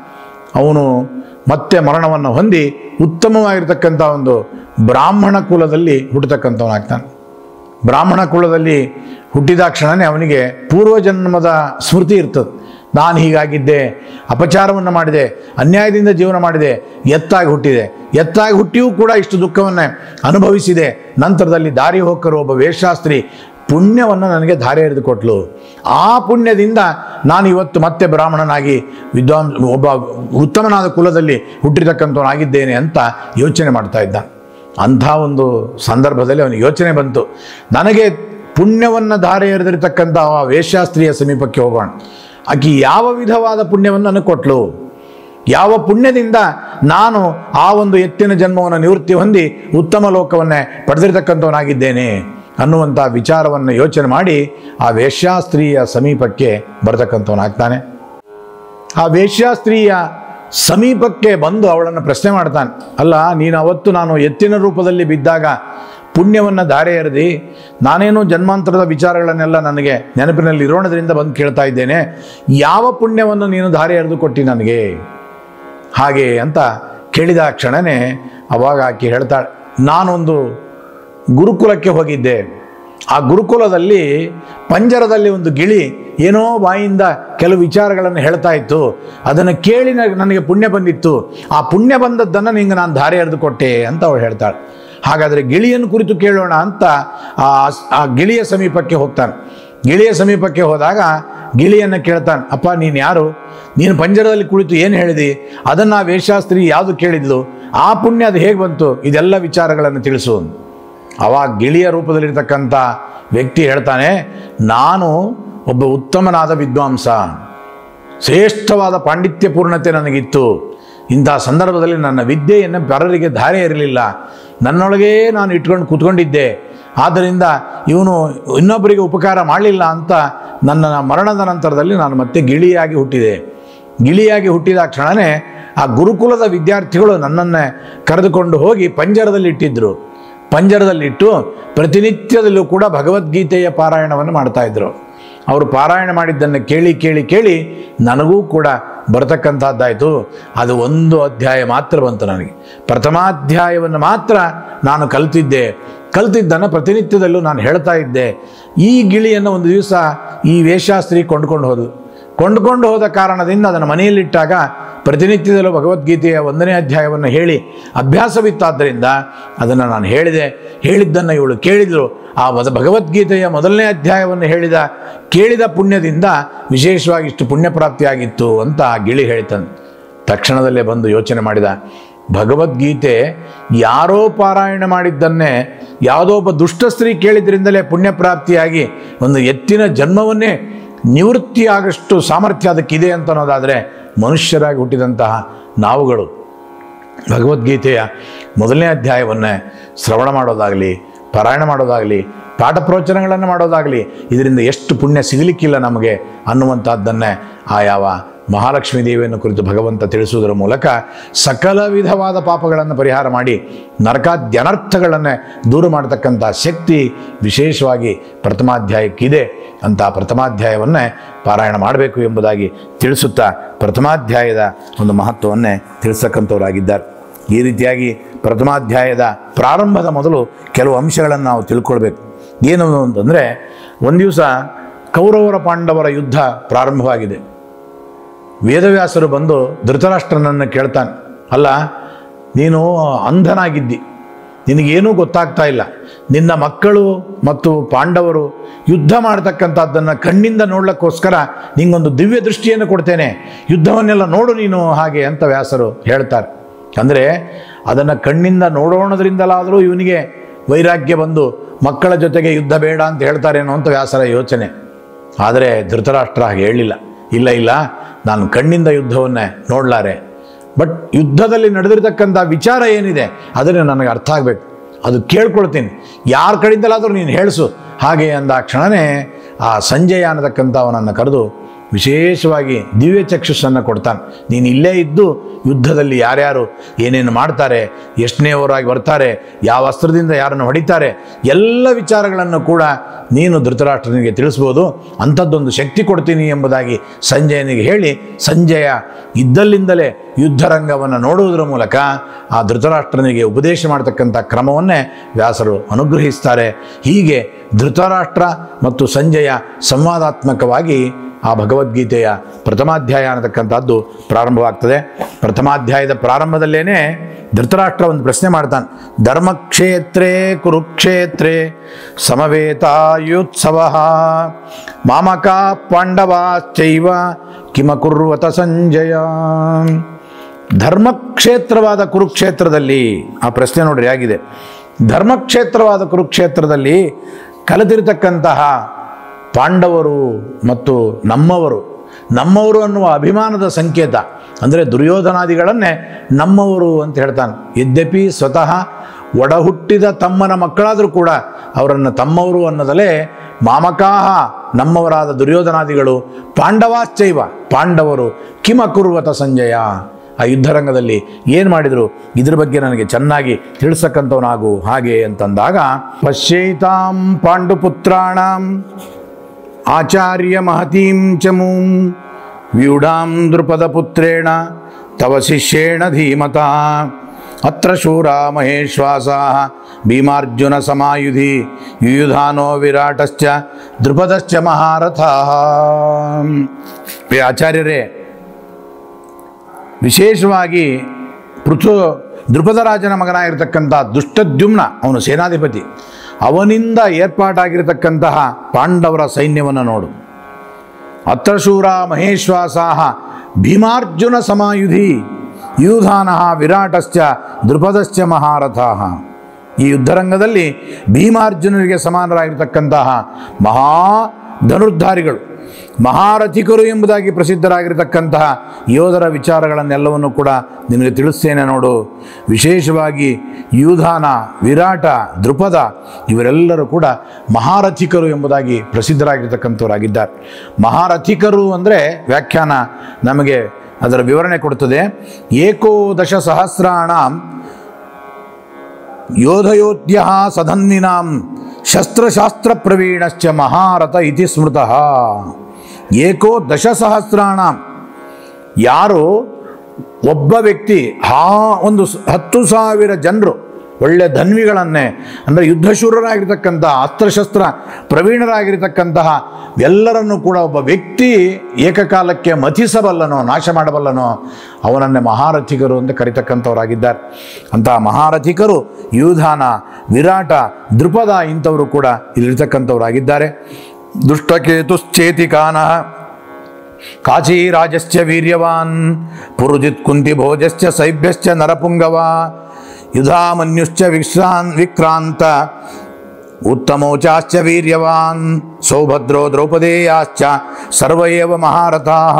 ಅವನು ಮತ್ತೆ ಮರಣವನ್ನು ಹೊಂದಿ ಉತ್ತಮವಾಗಿರ್ತಕ್ಕಂಥ ಒಂದು ಬ್ರಾಹ್ಮಣ ಕುಲದಲ್ಲಿ ಹುಟ್ಟತಕ್ಕಂಥವನಾಗ್ತಾನೆ ಬ್ರಾಹ್ಮಣ ಕುಲದಲ್ಲಿ ಹುಟ್ಟಿದ ಕ್ಷಣನೇ ಅವನಿಗೆ ಪೂರ್ವಜನ್ಮದ ಸ್ಮೃತಿ ಇರ್ತದೆ ನಾನು ಹೀಗಾಗಿದ್ದೆ ಅಪಚಾರವನ್ನು ಮಾಡಿದೆ ಅನ್ಯಾಯದಿಂದ ಜೀವನ ಮಾಡಿದೆ ಎತ್ತಾಗಿ ಹುಟ್ಟಿದೆ ಎತ್ತಾಗಿ ಹುಟ್ಟಿಯೂ ಕೂಡ ಇಷ್ಟು ದುಃಖವನ್ನೇ ಅನುಭವಿಸಿದೆ ನಂತರದಲ್ಲಿ ದಾರಿ ಹೋಕರು ಒಬ್ಬ ವೇಷಾಸ್ತ್ರಿ ಪುಣ್ಯವನ್ನು ನನಗೆ ಧಾರೆ ಎರೆದು ಕೊಟ್ಲು ಆ ಪುಣ್ಯದಿಂದ ನಾನು ಇವತ್ತು ಮತ್ತೆ ಬ್ರಾಹ್ಮಣನಾಗಿ ವಿದ್ವಾಂಸ ಒಬ್ಬ ಉತ್ತಮನಾದ ಕುಲದಲ್ಲಿ ಹುಟ್ಟಿರ್ತಕ್ಕಂಥವನಾಗಿದ್ದೇನೆ ಅಂತ ಯೋಚನೆ ಮಾಡ್ತಾ ಇದ್ದ ಅಂಥ ಒಂದು ಸಂದರ್ಭದಲ್ಲಿ ಅವನಿಗೆ ಯೋಚನೆ ಬಂತು ನನಗೆ ಪುಣ್ಯವನ್ನು ಧಾರೆ ಎರೆದಿರ್ತಕ್ಕಂಥ ಆ ವೇಶ್ಯಾಸ್ತ್ರೀಯ ಸಮೀಪಕ್ಕೆ ಹೋಗೋಣ ಆಕೆ ಯಾವ ವಿಧವಾದ ಪುಣ್ಯವನ್ನು ನನಗೆ ಕೊಟ್ಲು ಯಾವ ಪುಣ್ಯದಿಂದ ನಾನು ಆ ಒಂದು ಎತ್ತಿನ ಜನ್ಮವನ್ನು ನಿವೃತ್ತಿ ಹೊಂದಿ ಉತ್ತಮ ಲೋಕವನ್ನೇ ಪಡೆದಿರ್ತಕ್ಕಂಥವನಾಗಿದ್ದೇನೆ ಅನ್ನುವಂಥ ವಿಚಾರವನ್ನು ಯೋಚನೆ ಮಾಡಿ ಆ ವೇಶ್ಯಾಸ್ತ್ರೀಯ ಸಮೀಪಕ್ಕೆ ಬರ್ತಕ್ಕಂಥವನಾಗ್ತಾನೆ ಆ ವೇಶ್ಯಾಸ್ತ್ರೀಯ ಸಮೀಪಕ್ಕೆ ಬಂದು ಅವಳನ್ನು ಪ್ರಶ್ನೆ ಮಾಡ್ತಾನೆ ಅಲ್ಲ ನೀನು ಅವತ್ತು ನಾನು ಎತ್ತಿನ ರೂಪದಲ್ಲಿ ಬಿದ್ದಾಗ ಪುಣ್ಯವನ್ನು ಧಾರೆ ಎರೆದಿ ನಾನೇನು ಜನ್ಮಾಂತರದ ವಿಚಾರಗಳನ್ನೆಲ್ಲ ನನಗೆ ನೆನಪಿನಲ್ಲಿ ಇರೋಣದ್ರಿಂದ ಬಂದು ಕೇಳ್ತಾ ಇದ್ದೇನೆ ಯಾವ ಪುಣ್ಯವನ್ನು ನೀನು ಧಾರೆ ಎರೆದು ಕೊಟ್ಟಿ ನನಗೆ ಹಾಗೆ ಅಂತ ಕೇಳಿದ ಕ್ಷಣನೇ ಅವಾಗ ಆಕೆ ಹೇಳ್ತಾಳೆ ನಾನೊಂದು ಗುರುಕುಲಕ್ಕೆ ಹೋಗಿದ್ದೆ ಆ ಗುರುಕುಲದಲ್ಲಿ ಪಂಜರದಲ್ಲಿ ಒಂದು ಗಿಳಿ ಏನೋ ಬಾಯಿಂದ ಕೆಲವು ವಿಚಾರಗಳನ್ನು ಹೇಳ್ತಾ ಇತ್ತು ಅದನ್ನು ಕೇಳಿ ನ- ನನಗೆ ಪುಣ್ಯ ಬಂದಿತ್ತು ಆ ಪುಣ್ಯ ಬಂದದ್ದನ್ನು ನಿಂಗೆ ನಾನು ದಾರಿ ಎರೆದು ಕೊಟ್ಟೆ ಅಂತ ಅವಳು ಹೇಳ್ತಾಳೆ ಹಾಗಾದರೆ ಗಿಳಿಯನ್ನು ಕುರಿತು ಕೇಳೋಣ ಅಂತ ಆ ಆ ಗಿಳಿಯ ಸಮೀಪಕ್ಕೆ ಹೋಗ್ತಾನೆ ಗಿಳಿಯ ಸಮೀಪಕ್ಕೆ ಹೋದಾಗ ಗಿಳಿಯನ್ನು ಕೇಳ್ತಾನೆ ಅಪ್ಪ ನೀನು ಯಾರು ನೀನು ಪಂಜರದಲ್ಲಿ ಕುಳಿತು ಏನು ಹೇಳಿದಿ ಅದನ್ನು ಆ ವೇಷಾಸ್ತ್ರಿ ಯಾವುದು ಕೇಳಿದ್ಲು ಆ ಪುಣ್ಯ ಅದು ಹೇಗೆ ಬಂತು ಇದೆಲ್ಲ ವಿಚಾರಗಳನ್ನು ತಿಳಿಸು ಅವಾಗ ಗಿಳಿಯ ರೂಪದಲ್ಲಿರ್ತಕ್ಕಂಥ ವ್ಯಕ್ತಿ ಹೇಳ್ತಾನೆ ನಾನು ಒಬ್ಬ ಉತ್ತಮನಾದ ವಿದ್ವಾಂಸ ಶ್ರೇಷ್ಠವಾದ ಪಾಂಡಿತ್ಯ ಪೂರ್ಣತೆ ನನಗಿತ್ತು ಇಂತಹ ಸಂದರ್ಭದಲ್ಲಿ ನನ್ನ ವಿದ್ಯೆಯನ್ನು ಪರರಿಗೆ ಧಾರೆ ಇರಲಿಲ್ಲ ನನ್ನೊಳಗೇ ನಾನು ಇಟ್ಕೊಂಡು ಕೂತ್ಕೊಂಡಿದ್ದೆ ಆದ್ದರಿಂದ ಇವನು ಇನ್ನೊಬ್ಬರಿಗೆ ಉಪಕಾರ ಮಾಡಲಿಲ್ಲ ಅಂತ ನನ್ನ ಮರಣದ ನಂತರದಲ್ಲಿ ನಾನು ಮತ್ತೆ ಗಿಳಿಯಾಗಿ ಹುಟ್ಟಿದೆ ಗಿಳಿಯಾಗಿ ಹುಟ್ಟಿದ ಕ್ಷಣನೇ ಆ ಗುರುಕುಲದ ವಿದ್ಯಾರ್ಥಿಗಳು ನನ್ನನ್ನೇ ಕರೆದುಕೊಂಡು ಹೋಗಿ ಪಂಜರದಲ್ಲಿ ಇಟ್ಟಿದ್ರು ಪಂಜರದಲ್ಲಿಟ್ಟು ಪ್ರತಿನಿತ್ಯದಲ್ಲೂ ಕೂಡ ಭಗವದ್ಗೀತೆಯ ಪಾರಾಯಣವನ್ನು ಮಾಡ್ತಾ ಇದ್ರು ಅವರು ಪಾರಾಯಣ ಮಾಡಿದ್ದನ್ನು ಕೇಳಿ ಕೇಳಿ ಕೇಳಿ ನನಗೂ ಕೂಡ ಬರತಕ್ಕಂಥದ್ದಾಯಿತು ಅದು ಒಂದು ಅಧ್ಯಾಯ ಮಾತ್ರ ಬಂತು ನನಗೆ ಪ್ರಥಮಾಧ್ಯಾಯವನ್ನು ಮಾತ್ರ ನಾನು ಕಲ್ತಿದ್ದೆ ಕಲ್ತಿದ್ದನ್ನು ಪ್ರತಿನಿತ್ಯದಲ್ಲೂ ನಾನು ಹೇಳ್ತಾ ಇದ್ದೆ ಈ ಗಿಳಿಯನ್ನು ಒಂದು ದಿವಸ ಈ ವೇಷಾಸ್ತ್ರಿ ಕೊಂಡ್ಕೊಂಡು ಹೋದಳು ಕೊಂಡ್ಕೊಂಡು ಹೋದ ಕಾರಣದಿಂದ ಅದನ್ನು ಮನೆಯಲ್ಲಿಟ್ಟಾಗ ಪ್ರತಿನಿತ್ಯದಲ್ಲೂ ಭಗವದ್ಗೀತೆಯ ಒಂದನೇ ಅಧ್ಯಾಯವನ್ನು ಹೇಳಿ ಅಭ್ಯಾಸವಿತ್ತಾದ್ದರಿಂದ ಅದನ್ನು ನಾನು ಹೇಳಿದೆ ಹೇಳಿದ್ದನ್ನು ಇವಳು ಕೇಳಿದಳು ಆ ಮೊದ ಭಗವದ್ಗೀತೆಯ ಮೊದಲನೇ ಅಧ್ಯಾಯವನ್ನು ಹೇಳಿದ ಕೇಳಿದ ಪುಣ್ಯದಿಂದ ವಿಶೇಷವಾಗಿ ಇಷ್ಟು ಪುಣ್ಯ ಪ್ರಾಪ್ತಿಯಾಗಿತ್ತು ಅಂತ ಆ ಗಿಳಿ ಹೇಳ್ತಾನೆ ತಕ್ಷಣದಲ್ಲೇ ಬಂದು ಯೋಚನೆ ಮಾಡಿದ ಭಗವದ್ಗೀತೆ ಯಾರೋ ಪಾರಾಯಣ ಮಾಡಿದ್ದನ್ನೇ ಯಾವುದೋ ಒಬ್ಬ ದುಷ್ಟ ಸ್ತ್ರೀ ಕೇಳಿದ್ರಿಂದಲೇ ಪುಣ್ಯ ಪ್ರಾಪ್ತಿಯಾಗಿ ಒಂದು ಎತ್ತಿನ ಜನ್ಮವನ್ನೇ ನಿವೃತ್ತಿಯಾಗಷ್ಟು ಸಾಮರ್ಥ್ಯ ಅದಕ್ಕಿದೆ ಅಂತ ಅನ್ನೋದಾದರೆ ಮನುಷ್ಯರಾಗಿ ಹುಟ್ಟಿದಂತಹ ನಾವುಗಳು ಭಗವದ್ಗೀತೆಯ ಮೊದಲನೇ ಅಧ್ಯಾಯವನ್ನೇ ಶ್ರವಣ ಮಾಡೋದಾಗಲಿ ಪಾರಾಯಣ ಮಾಡೋದಾಗಲಿ ಪಾಠ ಪ್ರವಚನಗಳನ್ನು ಮಾಡೋದಾಗಲಿ ಇದರಿಂದ ಎಷ್ಟು ಪುಣ್ಯ ಸಿಗಲಿಕ್ಕಿಲ್ಲ ನಮಗೆ ಅನ್ನುವಂಥದ್ದನ್ನೇ ಆ ಯಾವ ಮಹಾಲಕ್ಷ್ಮೀ ದೇವಿಯನ್ನು ಕುರಿತು ಭಗವಂತ ತಿಳಿಸುವುದರ ಮೂಲಕ ಸಕಲ ವಿಧವಾದ ಪಾಪಗಳನ್ನು ಪರಿಹಾರ ಮಾಡಿ ನರಕಾದ್ಯನರ್ಥಗಳನ್ನು ದೂರ ಮಾಡತಕ್ಕಂಥ ಶಕ್ತಿ ವಿಶೇಷವಾಗಿ ಪ್ರಥಮಾಧ್ಯಾಯಕ್ಕಿದೆ ಅಂತ ಪ್ರಥಮಾಧ್ಯಾಯವನ್ನೇ ಪಾರಾಯಣ ಮಾಡಬೇಕು ಎಂಬುದಾಗಿ ತಿಳಿಸುತ್ತಾ ಪ್ರಥಮಾಧ್ಯಾಯದ ಒಂದು ಮಹತ್ವವನ್ನೇ ತಿಳಿಸತಕ್ಕಂಥವರಾಗಿದ್ದಾರೆ ಈ ರೀತಿಯಾಗಿ ಪ್ರಥಮಾಧ್ಯಾಯದ ಪ್ರಾರಂಭದ ಮೊದಲು ಕೆಲವು ಅಂಶಗಳನ್ನು ನಾವು ತಿಳ್ಕೊಳ್ಬೇಕು ಏನು ಅಂತಂದರೆ ಒಂದು ದಿವಸ ಕೌರವರ ಪಾಂಡವರ ಯುದ್ಧ ಪ್ರಾರಂಭವಾಗಿದೆ ವೇದವ್ಯಾಸರು ಬಂದು ಧೃತರಾಷ್ಟ್ರನನ್ನು ಕೇಳ್ತಾನೆ ಅಲ್ಲ ನೀನು ಅಂಧನಾಗಿದ್ದಿ ನಿನಗೇನೂ ಗೊತ್ತಾಗ್ತಾ ಇಲ್ಲ ನಿನ್ನ ಮಕ್ಕಳು ಮತ್ತು ಪಾಂಡವರು ಯುದ್ಧ ಮಾಡ್ತಕ್ಕಂಥದ್ದನ್ನು ಕಣ್ಣಿಂದ ನೋಡ್ಲಿಕ್ಕೋಸ್ಕರ ನಿಂಗೊಂದು ದಿವ್ಯ ದೃಷ್ಟಿಯನ್ನು ಕೊಡ್ತೇನೆ ಯುದ್ಧವನ್ನೆಲ್ಲ ನೋಡು ನೀನು ಹಾಗೆ ಅಂತ ವ್ಯಾಸರು ಹೇಳ್ತಾರೆ ಅಂದರೆ ಅದನ್ನು ಕಣ್ಣಿಂದ ನೋಡೋಣದ್ರಿಂದಲಾದರೂ ಇವನಿಗೆ ವೈರಾಗ್ಯ ಬಂದು ಮಕ್ಕಳ ಜೊತೆಗೆ ಯುದ್ಧ ಬೇಡ ಅಂತ ಹೇಳ್ತಾರೇನೋ ಅಂತ ವ್ಯಾಸರ ಯೋಚನೆ ಆದರೆ ಧೃತರಾಷ್ಟ್ರ ಹಾಗೆ ಹೇಳಲಿಲ್ಲ ಇಲ್ಲ ಇಲ್ಲ ನಾನು ಕಣ್ಣಿಂದ ಯುದ್ಧವನ್ನೇ ನೋಡಲಾರೆ ಬಟ್ ಯುದ್ಧದಲ್ಲಿ ನಡೆದಿರ್ತಕ್ಕಂಥ ವಿಚಾರ ಏನಿದೆ ಅದನ್ನು ನನಗೆ ಅರ್ಥ ಆಗಬೇಕು ಅದು ಕೇಳ್ಕೊಳ್ತೀನಿ ಯಾರ ಕಡೆಯಿಂದಲಾದರೂ ನೀನು ಹೇಳಿಸು ಹಾಗೆ ಅಂದ ಕ್ಷಣನೇ ಆ ಸಂಜಯ ಅನ್ನತಕ್ಕಂಥವನನ್ನು ಕರೆದು ವಿಶೇಷವಾಗಿ ದಿವ್ಯ ಚಕ್ಷುಸ್ಸನ್ನು ಕೊಡ್ತಾನೆ ನೀನು ಇಲ್ಲೇ ಇದ್ದು ಯುದ್ಧದಲ್ಲಿ ಯಾರ್ಯಾರು ಏನೇನು ಮಾಡ್ತಾರೆ ಎಷ್ಟನೇವರಾಗಿ ಬರ್ತಾರೆ ಯಾವ ಅಸ್ತ್ರದಿಂದ ಯಾರನ್ನು ಹೊಡಿತಾರೆ ಎಲ್ಲ ವಿಚಾರಗಳನ್ನು ಕೂಡ ನೀನು ಧೃತರಾಷ್ಟ್ರನಿಗೆ ತಿಳಿಸ್ಬೋದು ಅಂಥದ್ದೊಂದು ಶಕ್ತಿ ಕೊಡ್ತೀನಿ ಎಂಬುದಾಗಿ ಸಂಜಯನಿಗೆ ಹೇಳಿ ಸಂಜಯ ಇದ್ದಲ್ಲಿಂದಲೇ ಯುದ್ಧರಂಗವನ್ನು ನೋಡುವುದರ ಮೂಲಕ ಆ ಧೃತರಾಷ್ಟ್ರನಿಗೆ ಉಪದೇಶ ಮಾಡತಕ್ಕಂಥ ಕ್ರಮವನ್ನೇ ವ್ಯಾಸರು ಅನುಗ್ರಹಿಸ್ತಾರೆ ಹೀಗೆ ಧೃತರಾಷ್ಟ್ರ ಮತ್ತು ಸಂಜಯ ಸಂವಾದಾತ್ಮಕವಾಗಿ ಆ ಭಗವದ್ಗೀತೆಯ ಪ್ರಥಮಾಧ್ಯಾಯ ಅನ್ನತಕ್ಕಂಥದ್ದು ಪ್ರಾರಂಭವಾಗ್ತದೆ ಪ್ರಥಮಾಧ್ಯಾಯದ ಪ್ರಾರಂಭದಲ್ಲೇನೆ ಧೃತರಾಷ್ಟ್ರ ಒಂದು ಪ್ರಶ್ನೆ ಮಾಡ್ತಾನೆ ಧರ್ಮಕ್ಷೇತ್ರೇ ಕುರುಕ್ಷೇತ್ರೇ ಸಮವೇತಾಯುತ್ಸವ ಮಾಮಕ ಪಾಂಡವಾಶ್ಚೈವ ಕಿಮಕುರ್ವತ ಸಂಜಯ ಧರ್ಮಕ್ಷೇತ್ರವಾದ ಕುರುಕ್ಷೇತ್ರದಲ್ಲಿ ಆ ಪ್ರಶ್ನೆ ನೋಡ್ರಿ ಆಗಿದೆ ಧರ್ಮಕ್ಷೇತ್ರವಾದ ಕುರುಕ್ಷೇತ್ರದಲ್ಲಿ ಕಲಿತಿರ್ತಕ್ಕಂತಹ ಪಾಂಡವರು ಮತ್ತು ನಮ್ಮವರು ನಮ್ಮವರು ಅನ್ನುವ ಅಭಿಮಾನದ ಸಂಕೇತ ಅಂದರೆ ದುರ್ಯೋಧನಾದಿಗಳನ್ನೇ ನಮ್ಮವರು ಅಂತ ಹೇಳ್ತಾನೆ ಯದ್ಯಪಿ ಸ್ವತಃ ಒಡಹುಟ್ಟಿದ ತಮ್ಮನ ಮಕ್ಕಳಾದರೂ ಕೂಡ ಅವರನ್ನು ತಮ್ಮವರು ಅನ್ನೋದಲ್ಲೇ ಮಾಮಕಾಹ ನಮ್ಮವರಾದ ದುರ್ಯೋಧನಾದಿಗಳು ಪಾಂಡವಾಶ್ಚೈವ ಪಾಂಡವರು ಕಿಮಕುರ್ವತ ಸಂಜಯ ಆ ಯುದ್ಧರಂಗದಲ್ಲಿ ಏನು ಮಾಡಿದರು ಇದ್ರ ಬಗ್ಗೆ ನನಗೆ ಚೆನ್ನಾಗಿ ತಿಳಿಸಕ್ಕಂಥವನಾಗು ಹಾಗೆ ಅಂತಂದಾಗ ಪಶ್ಯೈತಾಂ ಪಾಂಡುಪುತ್ರಾಣಂ ಆಚಾರ್ಯ ಮಹತೀಂ ಚಮೂಂ ವ್ಯೂಢಾಂ ದೃಪದ ಪುತ್ರೇಣ ತವ ಶಿಷ್ಯೇಣ ಧೀಮತ ಅತ್ರ ಶೂರ ಮಹೇಶ್ವಾಸ ಭೀಮಾರ್ಜುನ ಸಮಾಯುಧಿ ಯುಯುಧಾನೋ ವಿರಾಟಶ್ಚ ದೃಪದಶ್ಚ ಮಹಾರಥ ಏ ಆಚಾರ್ಯರೇ ವಿಶೇಷವಾಗಿ ಪೃಥು ದೃಪದರಾಜನ ಮಗನಾಗಿರ್ತಕ್ಕಂಥ ದುಷ್ಟದ್ಯುಮ್ನ ಅವನು ಸೇನಾಧಿಪತಿ ಅವನಿಂದ ಏರ್ಪಾಟಾಗಿರತಕ್ಕಂತಹ ಪಾಂಡವರ ಸೈನ್ಯವನ್ನು ನೋಡು ಅತ್ರಶೂರ ಮಹೇಶ್ವಾಸಾಹ ಭೀಮಾರ್ಜುನ ಸಮಾಯುಧಿ ಯೂಧಾನ ವಿರಾಟಶ್ಚ ದೃಪದಶ್ಚ ಮಹಾರಥಾಹ ಈ ಯುದ್ಧರಂಗದಲ್ಲಿ ಭೀಮಾರ್ಜುನರಿಗೆ ಸಮಾನರಾಗಿರ್ತಕ್ಕಂತಹ ಮಹಾ ಧನುರ್ಧಾರಿಗಳು ಮಹಾರಥಿಕರು ಎಂಬುದಾಗಿ ಪ್ರಸಿದ್ಧರಾಗಿರ್ತಕ್ಕಂತಹ ಯೋಧರ ವಿಚಾರಗಳನ್ನೆಲ್ಲವನ್ನು ಕೂಡ ನಿನಗೆ ತಿಳಿಸ್ತೇನೆ ನೋಡು ವಿಶೇಷವಾಗಿ ಯೂಧಾನ ವಿರಾಟ ದೃಪದ ಇವರೆಲ್ಲರೂ ಕೂಡ ಮಹಾರಥಿಕರು ಎಂಬುದಾಗಿ ಪ್ರಸಿದ್ಧರಾಗಿರ್ತಕ್ಕಂಥವರಾಗಿದ್ದಾರೆ ಮಹಾರಥಿಕರು ಅಂದರೆ ವ್ಯಾಖ್ಯಾನ ನಮಗೆ ಅದರ ವಿವರಣೆ ಕೊಡುತ್ತದೆ ಏಕೋದಶ ಸಹಸ್ರಾಣ ಯೋಧಯೋಧ್ಯ ಸಧನ್ವಿನಾಂ ಶಸ್ತ್ರಶಾಸ್ತ್ರ ಪ್ರವೀಣಶ್ಚ ಮಹಾರಥ ಇತಿ ಸ್ಮೃತಃ ಏಕೋ ದಶಸಹಸ್ರಾಣ ಯಾರು ಒಬ್ಬ ವ್ಯಕ್ತಿ ಹಾ ಒಂದು ಸ- ಹತ್ತು ಸಾವಿರ ಜನರು ಒಳ್ಳೆ ಧನ್ವಿಗಳನ್ನೇ ಅಂದರೆ ಯುದ್ಧಶೂರರಾಗಿರ್ತಕ್ಕಂಥ ಅಸ್ತ್ರಶಸ್ತ್ರ ಪ್ರವೀಣರಾಗಿರ್ತಕ್ಕಂತಹ ಎಲ್ಲರನ್ನೂ ಕೂಡ ಒಬ್ಬ ವ್ಯಕ್ತಿ ಏಕಕಾಲಕ್ಕೆ ಮಥಿಸಬಲ್ಲನೋ ನಾಶ ಮಾಡಬಲ್ಲನೋ ಅವನನ್ನೇ ಮಹಾರಥಿಕರು ಅಂತ ಕರಿತಕ್ಕಂಥವರಾಗಿದ್ದಾರೆ ಅಂತಹ ಮಹಾರಥಿಕರು ಯೂಧಾನ ವಿರಾಟ ದೃಪದ ಇಂಥವರು ಕೂಡ ಇಲ್ಲಿರ್ತಕ್ಕಂಥವರಾಗಿದ್ದಾರೆ ದುಷ್ಟಕೇತುಶ್ಚೇತಿಕಾನ ಕಾಶೀರಾಜಶ್ಚ ವೀರ್ಯವಾನ್ ಪುರುಜಿತ್ ಕುಂತಿ ಭೋಜಶ್ಚ ಸೈಭ್ಯಶ್ಚ ನರಪುಂಗವ ಯುಧಾಮನ್ಯುಶ್ಚ ವಿಶ್ರಾನ್ ವಿಕ್ರಾಂತ ಉತ್ತಮೋಚಾಶ್ಚ ವೀರ್ಯವಾನ್ ಸೌಭದ್ರೋ ದ್ರೌಪದೇಯಾಶ್ಚ ಸರ್ವ ಏವ ಮಹಾರಥಾಃ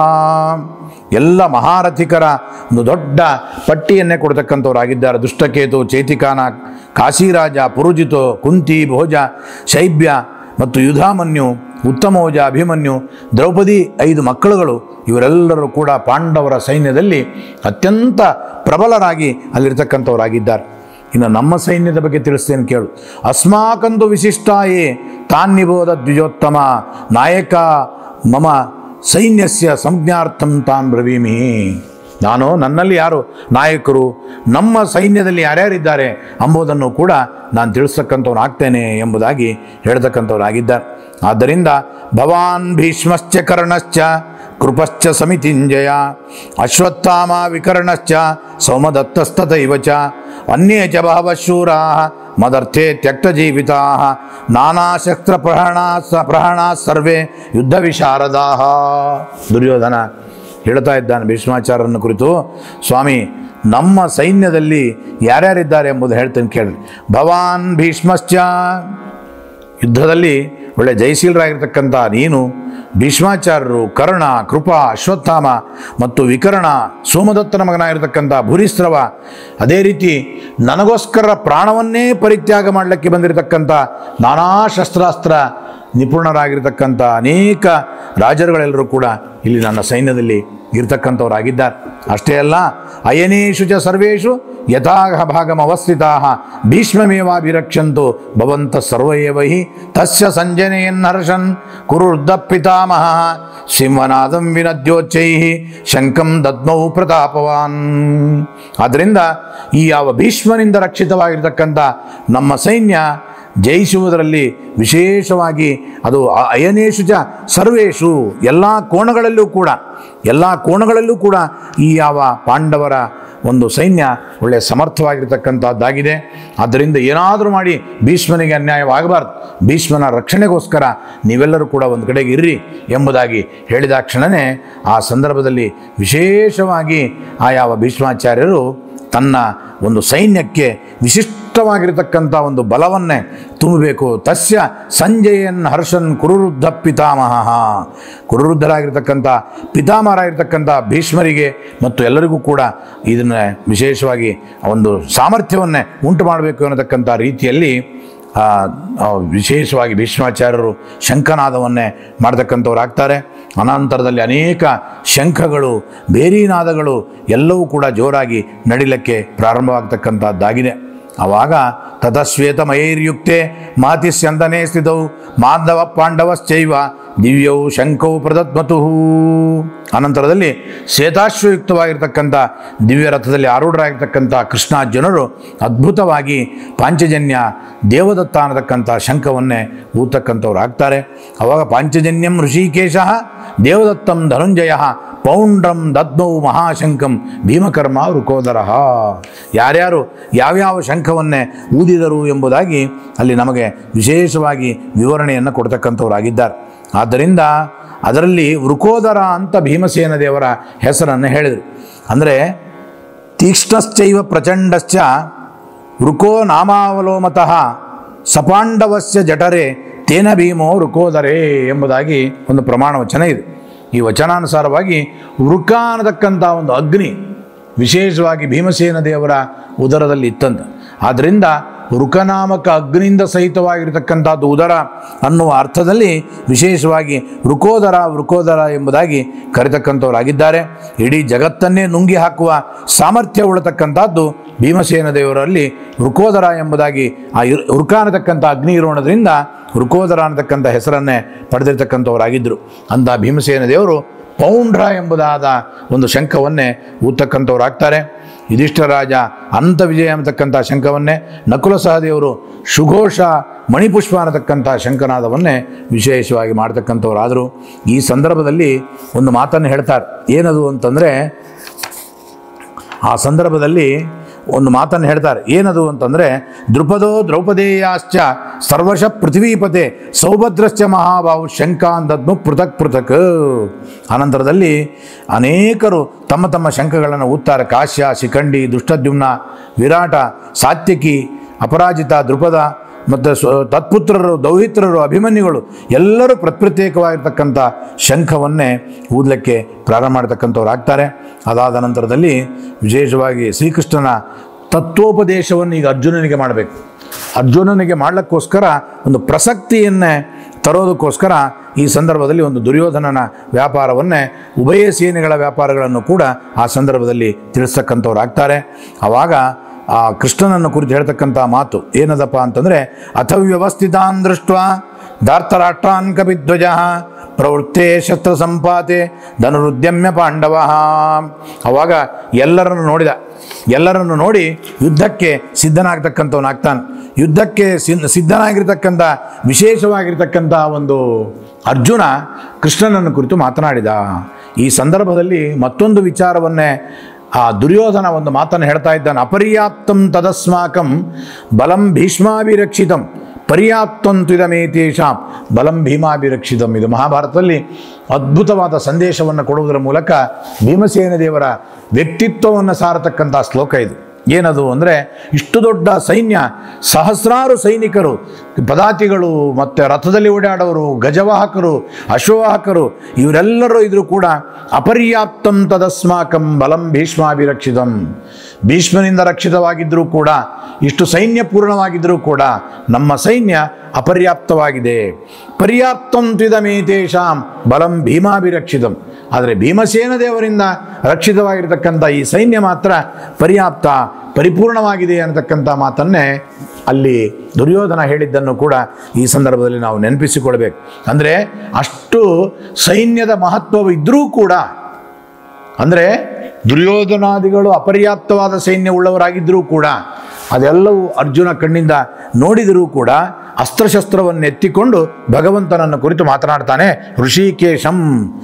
ಎಲ್ಲ ಮಹಾರಥಿಕರ ಒಂದು ದೊಡ್ಡ ಪಟ್ಟಿಯನ್ನೇ ಕೊಡ್ತಕ್ಕಂಥವರಾಗಿದ್ದಾರೆ ದುಷ್ಟಕೇತು ಚೈತಿಕಾನ ಕಾಶಿರಾಜ ಪುರುಜಿತು ಕುಂತಿ ಭೋಜ ಶೈಬ್ಯ ಮತ್ತು ಯುಧಾಮನ್ಯು ಉತ್ತಮೋಜ ಅಭಿಮನ್ಯು ದ್ರೌಪದಿ ಐದು ಮಕ್ಕಳುಗಳು ಇವರೆಲ್ಲರೂ ಕೂಡ ಪಾಂಡವರ ಸೈನ್ಯದಲ್ಲಿ ಅತ್ಯಂತ ಪ್ರಬಲರಾಗಿ ಅಲ್ಲಿರ್ತಕ್ಕಂಥವರಾಗಿದ್ದಾರೆ ಇನ್ನು ನಮ್ಮ ಸೈನ್ಯದ ಬಗ್ಗೆ ತಿಳಿಸ್ತೇನೆ ಕೇಳು ಅಸ್ಮಾಕಂದು ವಿಶಿಷ್ಟಾಯೇ ತಾನ್ನಿಬೋಧ ದ್ವಿಜೋತ್ತಮ ನಾಯಕ ಮಮ ಸೈನ್ಯಸ್ಯ ಸಂಜ್ಞಾರ್ಥಂ ತಾನ್ ಬ್ರವೀಮಿ ನಾನು ನನ್ನಲ್ಲಿ ಯಾರು ನಾಯಕರು ನಮ್ಮ ಸೈನ್ಯದಲ್ಲಿ ಯಾರ್ಯಾರಿದ್ದಾರೆ ಎಂಬುದನ್ನು ಕೂಡ ನಾನು ತಿಳಿಸ್ತಕ್ಕಂಥವನಾಗ್ತೇನೆ ಎಂಬುದಾಗಿ ಹೇಳ್ತಕ್ಕಂಥವರಾಗಿದ್ದಾರೆ ಆದ್ದರಿಂದ ಭವಾನ್ ಭೀಷ್ಮಶ್ಚ ಕರ್ಣಶ್ಚ ಕೃಪಶ್ಚ ಸಮಿತಿಂಜಯ ಅಶ್ವತ್ಥಾಮ ವಿಕರ್ಣಶ್ಚ ಸೌಮದತ್ತಸ್ತಥೈವ ಚ ಅನ್ಯೇ ಚ ಬಹವಃ ಶೂರಾः ಮದರ್ಥೆ ತ್ಯಕ್ತಜೀವಿತಾः ನಾನಾಶಸ್ತ್ರಪ್ರಹರಣಾ ಸ ಪ್ರಹರಣಾ ಸರ್ವೇ ಯುದ್ಧ ವಿಶಾರದಾः ದುರ್ಯೋಧನ ಹೇಳ್ತಾ ಇದ್ದಾನೆ ಭೀಷ್ಮಾಚಾರ್ಯನ ಕುರಿತು ಸ್ವಾಮಿ ನಮ್ಮ ಸೈನ್ಯದಲ್ಲಿ ಯಾರ್ಯಾರಿದ್ದಾರೆ ಎಂಬುದು ಹೇಳ್ತೇನೆ ಕೇಳಿ ಭವಾನ್ ಭೀಷ್ಮಶ್ಚ ಯುದ್ಧದಲ್ಲಿ ಒಳ್ಳೆ ಜಯಶೀಲರಾಗಿರ್ತಕ್ಕಂಥ ನೀನು ಭೀಷ್ಮಾಚಾರ್ಯರು ಕರ್ಣ ಕೃಪಾ ಅಶ್ವತ್ಥಾಮ ಮತ್ತು ವಿಕರ್ಣ ಸೋಮದತ್ತನ ಮಗನಾಗಿರ್ತಕ್ಕಂಥ ಭೂರಿಸ್ರವ ಅದೇ ರೀತಿ ನನಗೋಸ್ಕರ ಪ್ರಾಣವನ್ನೇ ಪರಿತ್ಯಾಗ ಮಾಡಲಿಕ್ಕೆ ಬಂದಿರತಕ್ಕಂಥ ನಾನಾ ಶಸ್ತ್ರಾಸ್ತ್ರ ನಿಪುಣರಾಗಿರ್ತಕ್ಕಂಥ ಅನೇಕ ರಾಜರುಗಳೆಲ್ಲರೂ ಕೂಡ ಇಲ್ಲಿ ನನ್ನ ಸೈನ್ಯದಲ್ಲಿ ಇರ್ತಕ್ಕಂಥವರಾಗಿದ್ದಾರೆ ಅಷ್ಟೇ ಅಲ್ಲ ಅಯನೇಷು ಚ ಸರ್ವೇಷು ಯಥಾಹ ಭಾಗಮವಸ್ಥಿತಾ ಭೀಷ್ಮಮೇವಾಭಿರಕ್ಷಂತು ಭವಂತ ಸರ್ವ ಏವ ಹಿ ತಸ್ಯ ಸಂಜನೆಯನ್ನರ್ಷನ್ ಕುರುರ್ಧ ಪಿತಾಮಹ ಸಿಂಹನಾದಂ ವಿನದ್ಯೋಚ್ಚೈ ಶಂಕಂ ದದ್ಮೌ ಪ್ರತಾಪವಾನ್ ಆದ್ದರಿಂದ ಈ ಯಾವ ಭೀಷ್ಮನಿಂದ ರಕ್ಷಿತವಾಗಿರ್ತಕ್ಕಂಥ ನಮ್ಮ ಸೈನ್ಯ ಜಯಿಸುವುದರಲ್ಲಿ ವಿಶೇಷವಾಗಿ ಅದು ಅ- ಅಯನೇಷು ಚ ಸರ್ವೇಷು ಎಲ್ಲ ಕೋಣಗಳಲ್ಲೂ ಕೂಡ ಎಲ್ಲ ಕೋಣಗಳಲ್ಲೂ ಕೂಡ ಈ ಯಾವ ಪಾಂಡವರ ಒಂದು ಸೈನ್ಯ ಒಳ್ಳೆಯ ಸಮರ್ಥವಾಗಿರ್ತಕ್ಕಂಥದ್ದಾಗಿದೆ ಆದ್ದರಿಂದ ಏನಾದರೂ ಮಾಡಿ ಭೀಷ್ಮನಿಗೆ ಅನ್ಯಾಯವಾಗಬಾರ್ದು ಭೀಷ್ಮನ ರಕ್ಷಣೆಗೋಸ್ಕರ ನೀವೆಲ್ಲರೂ ಕೂಡ ಒಂದು ಕಡೆಗೆ ಇರ್ರಿ ಎಂಬುದಾಗಿ ಹೇಳಿದ ಕ್ಷಣವೇ ಆ ಸಂದರ್ಭದಲ್ಲಿ ವಿಶೇಷವಾಗಿ ಆ ಯಾವ ಭೀಷ್ಮಾಚಾರ್ಯರು ತನ್ನ ಒಂದು ಸೈನ್ಯಕ್ಕೆ ವಿಶಿಷ್ಟವಾಗಿರತಕ್ಕಂಥ ಒಂದು ಬಲವನ್ನೇ ತುಂಬಬೇಕು ತಸ್ಯ ಸಂಜಯನ್ ಹರ್ಷನ್ ಕುರುರುದ್ಧ ಪಿತಾಮಹ ಕುರುರುದ್ಧರಾಗಿರ್ತಕ್ಕಂಥ ಪಿತಾಮಹರಾಗಿರ್ತಕ್ಕಂಥ ಭೀಷ್ಮರಿಗೆ ಮತ್ತು ಎಲ್ಲರಿಗೂ ಕೂಡ ಇದನ್ನು ವಿಶೇಷವಾಗಿ ಒಂದು ಸಾಮರ್ಥ್ಯವನ್ನೇ ಉಂಟು ಮಾಡಬೇಕು ಅನ್ನತಕ್ಕಂಥ ರೀತಿಯಲ್ಲಿ ಆ, ಆ, ವಿಶೇಷವಾಗಿ ಭೀಷ್ಮಾಚಾರ್ಯರು ಶಂಖನಾದವನ್ನೇ ಮಾಡ್ತಕ್ಕಂಥವ್ರಾಗ್ತಾರೆ ಅನಂತರದಲ್ಲಿ ಅನೇಕ ಶಂಖಗಳು ಬೇರೀನಾದಗಳು ಎಲ್ಲವೂ ಕೂಡ ಜೋರಾಗಿ ನಡಿಲಿಕ್ಕೆ ಪ್ರಾರಂಭವಾಗ್ತಕ್ಕಂಥದ್ದಾಗಿದೆ ಆವಾಗ ತತಶ್ವೇತಮಯೈರ್ಯುಕ್ತೆ ಮಾತಿಸ್ಯಂದನೆ ಸ್ಥಿತೌ ಮಾಧವ ಪಾಂಡವಶ್ಚೈವ ದಿವ್ಯೌ ಶಂಕೌ ಪ್ರದತ್ಮತು ಅನಂತರದಲ್ಲಿ ಶ್ವೇತಾಶ್ವಯುಕ್ತವಾಗಿರ್ತಕ್ಕಂಥ ದಿವ್ಯ ರಥದಲ್ಲಿ ಆರೂಢರಾಗಿರ್ತಕ್ಕಂಥ ಕೃಷ್ಣಾರ್ಜುನರು ಅದ್ಭುತವಾಗಿ ಪಾಂಚಜನ್ಯ ದೇವದತ್ತ ಅನ್ನತಕ್ಕಂಥ ಶಂಖವನ್ನೇ ಊತಕ್ಕಂಥವ್ರು ಆಗ್ತಾರೆ ಅವಾಗ ಪಾಂಚಜನ್ಯಂ ಋಷಿಕೇಶ ದೇವದತ್ತಂ ಧನುಂಜಯ ಪೌಂಡ್ರಂ ದದ್ಮೌ ಮಹಾಶಂಕಂ ಭೀಮಕರ್ಮ ವೃಕೋದರ ಯಾರ್ಯಾರು ಯಾವ್ಯಾವ ಶಂಖವನ್ನೇ ಊದಿದರು ಎಂಬುದಾಗಿ ಅಲ್ಲಿ ನಮಗೆ ವಿಶೇಷವಾಗಿ ವಿವರಣೆಯನ್ನು ಕೊಡ್ತಕ್ಕಂಥವರಾಗಿದ್ದಾರೆ ಆದ್ದರಿಂದ ಅದರಲ್ಲಿ ವೃಕೋದರ ಅಂತ ಭೀಮಸೇನ ದೇವರ ಹೆಸರನ್ನು ಹೇಳಿದರು ಅಂದರೆ ತೀಕ್ಷ್ಣಶ್ಚೈವ ಪ್ರಚಂಡಶ್ಚ ವೃಕೋ ನಾಮಾವಲೋಮತಃ ಸಪಾಂಡವಸ್ಯ ಜಠರೆ ತೇನ ಭೀಮೋ ವೃಕೋದರೇ ಎಂಬುದಾಗಿ ಒಂದು ಪ್ರಮಾಣ ವಚನ ಇದೆ ಈ ವಚನಾನುಸಾರವಾಗಿ ವೃಕ ಅನ್ನತಕ್ಕಂಥ ಒಂದು ಅಗ್ನಿ ವಿಶೇಷವಾಗಿ ಭೀಮಸೇನ ದೇವರ ಉದರದಲ್ಲಿ ಇತ್ತಂತ ಆದ್ದರಿಂದ ವೃಕನಾಮಕ ಅಗ್ನಿಯಿಂದ ಸಹಿತವಾಗಿರತಕ್ಕಂಥದ್ದು ಉದರ ಅನ್ನುವ ಅರ್ಥದಲ್ಲಿ ವಿಶೇಷವಾಗಿ ವೃಕೋದರ ವೃಕೋದರ ಎಂಬುದಾಗಿ ಕರೆತಕ್ಕಂಥವರಾಗಿದ್ದಾರೆ ಇಡೀ ಜಗತ್ತನ್ನೇ ನುಂಗಿ ಹಾಕುವ ಸಾಮರ್ಥ್ಯ ಉಳ್ಳತಕ್ಕಂಥದ್ದು ಭೀಮಸೇನ ದೇವರಲ್ಲಿ ವೃಕೋದರ ಎಂಬುದಾಗಿ ಆ ಇರ್- ವೃಕ ಅನ್ನತಕ್ಕಂಥ ಅಗ್ನಿ ಇರೋಣದ್ರಿಂದ ವೃಕೋದರ ಅನ್ನತಕ್ಕಂಥ ಹೆಸರನ್ನೇ ಪಡೆದಿರ್ತಕ್ಕಂಥವರಾಗಿದ್ದರು ಅಂಥ ಭೀಮಸೇನ ದೇವರು ಪೌಂಡ್ರ ಎಂಬುದಾದ ಒಂದು ಶಂಖವನ್ನೇ ಊತಕ್ಕಂಥವ್ರಾಗ್ತಾರೆ ಯುಧಿಷ್ಠರಾಜ ಅನಂತ ವಿಜಯ ಅನ್ನತಕ್ಕಂಥ ಶಂಖವನ್ನೇ ನಕುಲ ಸಹದೇವರು ಸುಘೋಷ ಮಣಿಪುಷ್ಪ ಅನ್ನತಕ್ಕಂಥ ಶಂಖನಾದವನ್ನೇ ವಿಶೇಷವಾಗಿ ಮಾಡ್ತಕ್ಕಂಥವ್ರಾದರು ಈ ಸಂದರ್ಭದಲ್ಲಿ ಒಂದು ಮಾತನ್ನು ಹೇಳ್ತಾರೆ ಏನದು ಅಂತಂದರೆ ಆ ಸಂದರ್ಭದಲ್ಲಿ ಒಂದು ಮಾತನ್ನು ಹೇಳ್ತಾರೆ ಏನದು ಅಂತಂದರೆ ದೃಪದೋ ದ್ರೌಪದೇಯಾಶ್ಚ ಸರ್ವಶ ಪೃಥ್ವೀಪತೆ ಸೌಭದ್ರಶ್ಚ ಮಹಾಬಾಹು ಶಂಕಾಂದದ್ನು ಪೃಥಕ್ ಪೃಥಕ್ ಅನಂತರದಲ್ಲಿ ಅನೇಕರು ತಮ್ಮ ತಮ್ಮ ಶಂಖಗಳನ್ನು ಊತ್ತಾರೆ ಕಾಶ್ಯ ಶಿಖಂಡಿ ದುಷ್ಟದ್ಯುಮ್ನ ವಿರಾಟ ಸಾತ್ಯಕಿ ಅಪರಾಜಿತ ದೃಪದ ಮತ್ತು ಸ್ವ ತತ್ಪುತ್ರರು ದೌಹಿತ್ರರು ಅಭಿಮನ್ಯುಗಳು ಎಲ್ಲರೂ ಪ್ರತ್ಯೇಕವಾಗಿರ್ತಕ್ಕಂಥ ಶಂಖವನ್ನೇ ಊದಲಿಕ್ಕೆ ಪ್ರಾರಂಭ ಮಾಡ್ತಕ್ಕಂಥವ್ರು ಆಗ್ತಾರೆ ಅದಾದ ನಂತರದಲ್ಲಿ ವಿಶೇಷವಾಗಿ ಶ್ರೀಕೃಷ್ಣನ ತತ್ವೋಪದೇಶವನ್ನು ಈಗ ಅರ್ಜುನನಿಗೆ ಮಾಡಬೇಕು ಅರ್ಜುನನಿಗೆ ಮಾಡಲಿಕ್ಕೋಸ್ಕರ ಒಂದು ಪ್ರಸಕ್ತಿಯನ್ನೇ ತರೋದಕ್ಕೋಸ್ಕರ ಈ ಸಂದರ್ಭದಲ್ಲಿ ಒಂದು ದುರ್ಯೋಧನನ ವ್ಯಾಪಾರವನ್ನೇ ಉಭಯ ಸೇನೆಗಳ ವ್ಯಾಪಾರಗಳನ್ನು ಕೂಡ ಆ ಸಂದರ್ಭದಲ್ಲಿ ತಿಳಿಸ್ತಕ್ಕಂಥವ್ರು ಆಗ್ತಾರೆ ಆವಾಗ ಆ ಕೃಷ್ಣನನ್ನು ಕುರಿತು ಹೇಳ್ತಕ್ಕಂಥ ಮಾತು ಏನದಪ್ಪ ಅಂತಂದರೆ ಅಥವ್ಯವಸ್ಥಿತಾನ್ ದೃಷ್ಟ ದಾರ್ತರಾಷ್ಟ್ರಾನ್ ಕಪಿಧ್ವಜ ಪ್ರವೃತ್ತೇ ಶಸ್ತ್ರ ಸಂಪಾತೆ ಧನುರುದ್ಯಮ್ಯ ಪಾಂಡವ ಅವಾಗ ಎಲ್ಲರನ್ನು ನೋಡಿದ ಎಲ್ಲರನ್ನು ನೋಡಿ ಯುದ್ಧಕ್ಕೆ ಸಿದ್ಧನಾಗ್ತಕ್ಕಂಥವನಾಗ್ತಾನೆ ಯುದ್ಧಕ್ಕೆ ಸಿದ್ಧ ಸಿದ್ಧನಾಗಿರ್ತಕ್ಕಂಥ ವಿಶೇಷವಾಗಿರ್ತಕ್ಕಂಥ ಒಂದು ಅರ್ಜುನ ಕೃಷ್ಣನನ್ನು ಕುರಿತು ಮಾತನಾಡಿದ ಈ ಸಂದರ್ಭದಲ್ಲಿ ಮತ್ತೊಂದು ವಿಚಾರವನ್ನೇ ಆ ದುರ್ಯೋಧನ ಒಂದು ಮಾತನ್ನು ಹೇಳ್ತಾ ಇದ್ದಾನೆ ಅಪರ್ಯಾಪ್ತಂ ತದಸ್ಮಾಕಂ ಬಲಂ ಭೀಷ್ಮಾಭಿರಕ್ಷಿತಂ ಪರ್ಯಾಪ್ತಂ ತ್ವಿದಮೇತೇಷಾಂ ಬಲಂ ಭೀಮಾಭಿರಕ್ಷಿತಂ ಇದು ಮಹಾಭಾರತದಲ್ಲಿ ಅದ್ಭುತವಾದ ಸಂದೇಶವನ್ನು ಕೊಡುವುದರ ಮೂಲಕ ಭೀಮಸೇನ ದೇವರ ವ್ಯಕ್ತಿತ್ವವನ್ನು ಸಾರತಕ್ಕಂಥ ಶ್ಲೋಕ ಇದು ಏನದು ಅಂದರೆ ಇಷ್ಟು ದೊಡ್ಡ ಸೈನ್ಯ ಸಹಸ್ರಾರು ಸೈನಿಕರು ಪದಾತಿಗಳು ಮತ್ತು ರಥದಲ್ಲಿ ಓಡಾಡೋರು ಗಜವಾಹಕರು ಅಶ್ವವಾಹಕರು ಇವರೆಲ್ಲರೂ ಇದ್ರೂ ಕೂಡ ಅಪರ್ಯಾಪ್ತಂ ತದಸ್ಮಾಕಂ ಬಲಂ ಭೀಷ್ಮಾಭಿರಕ್ಷಿತಂ ಭೀಷ್ಮನಿಂದ ರಕ್ಷಿತವಾಗಿದ್ದರೂ ಕೂಡ ಇಷ್ಟು ಸೈನ್ಯ ಪೂರ್ಣವಾಗಿದ್ದರೂ ಕೂಡ ನಮ್ಮ ಸೈನ್ಯ ಅಪರ್ಯಾಪ್ತವಾಗಿದೆ ಪರ್ಯಾಪ್ತಂ ತ್ವಿದಮೇತೇಷಾಂ ಬಲಂ ಭೀಮಾಭಿರಕ್ಷಿತಂ ಆದರೆ ಭೀಮಸೇನ ದೇವರಿಂದ ರಕ್ಷಿತವಾಗಿರ್ತಕ್ಕಂಥ ಈ ಸೈನ್ಯ ಮಾತ್ರ ಪರ್ಯಾಪ್ತ ಪರಿಪೂರ್ಣವಾಗಿದೆ ಅನ್ನತಕ್ಕಂಥ ಮಾತನ್ನೇ ಅಲ್ಲಿ ದುರ್ಯೋಧನ ಹೇಳಿದ್ದನ್ನು ಕೂಡ ಈ ಸಂದರ್ಭದಲ್ಲಿ ನಾವು ನೆನಪಿಸಿಕೊಳ್ಬೇಕು ಅಂದರೆ ಅಷ್ಟು ಸೈನ್ಯದ ಮಹತ್ವವು ಇದ್ದರೂ ಕೂಡ ಅಂದರೆ ದುರ್ಯೋಧನಾದಿಗಳು ಅಪರ್ಯಾಪ್ತವಾದ ಸೈನ್ಯ ಉಳ್ಳವರಾಗಿದ್ದರೂ ಕೂಡ ಅದೆಲ್ಲವೂ ಅರ್ಜುನ ಕಣ್ಣಿಂದ ನೋಡಿದರೂ ಕೂಡ ಅಸ್ತ್ರಶಸ್ತ್ರವನ್ನು ಎತ್ತಿಕೊಂಡು ಭಗವಂತನನ್ನು ಕುರಿತು ಮಾತನಾಡ್ತಾನೆ ಋಷಿಕೇಶಂ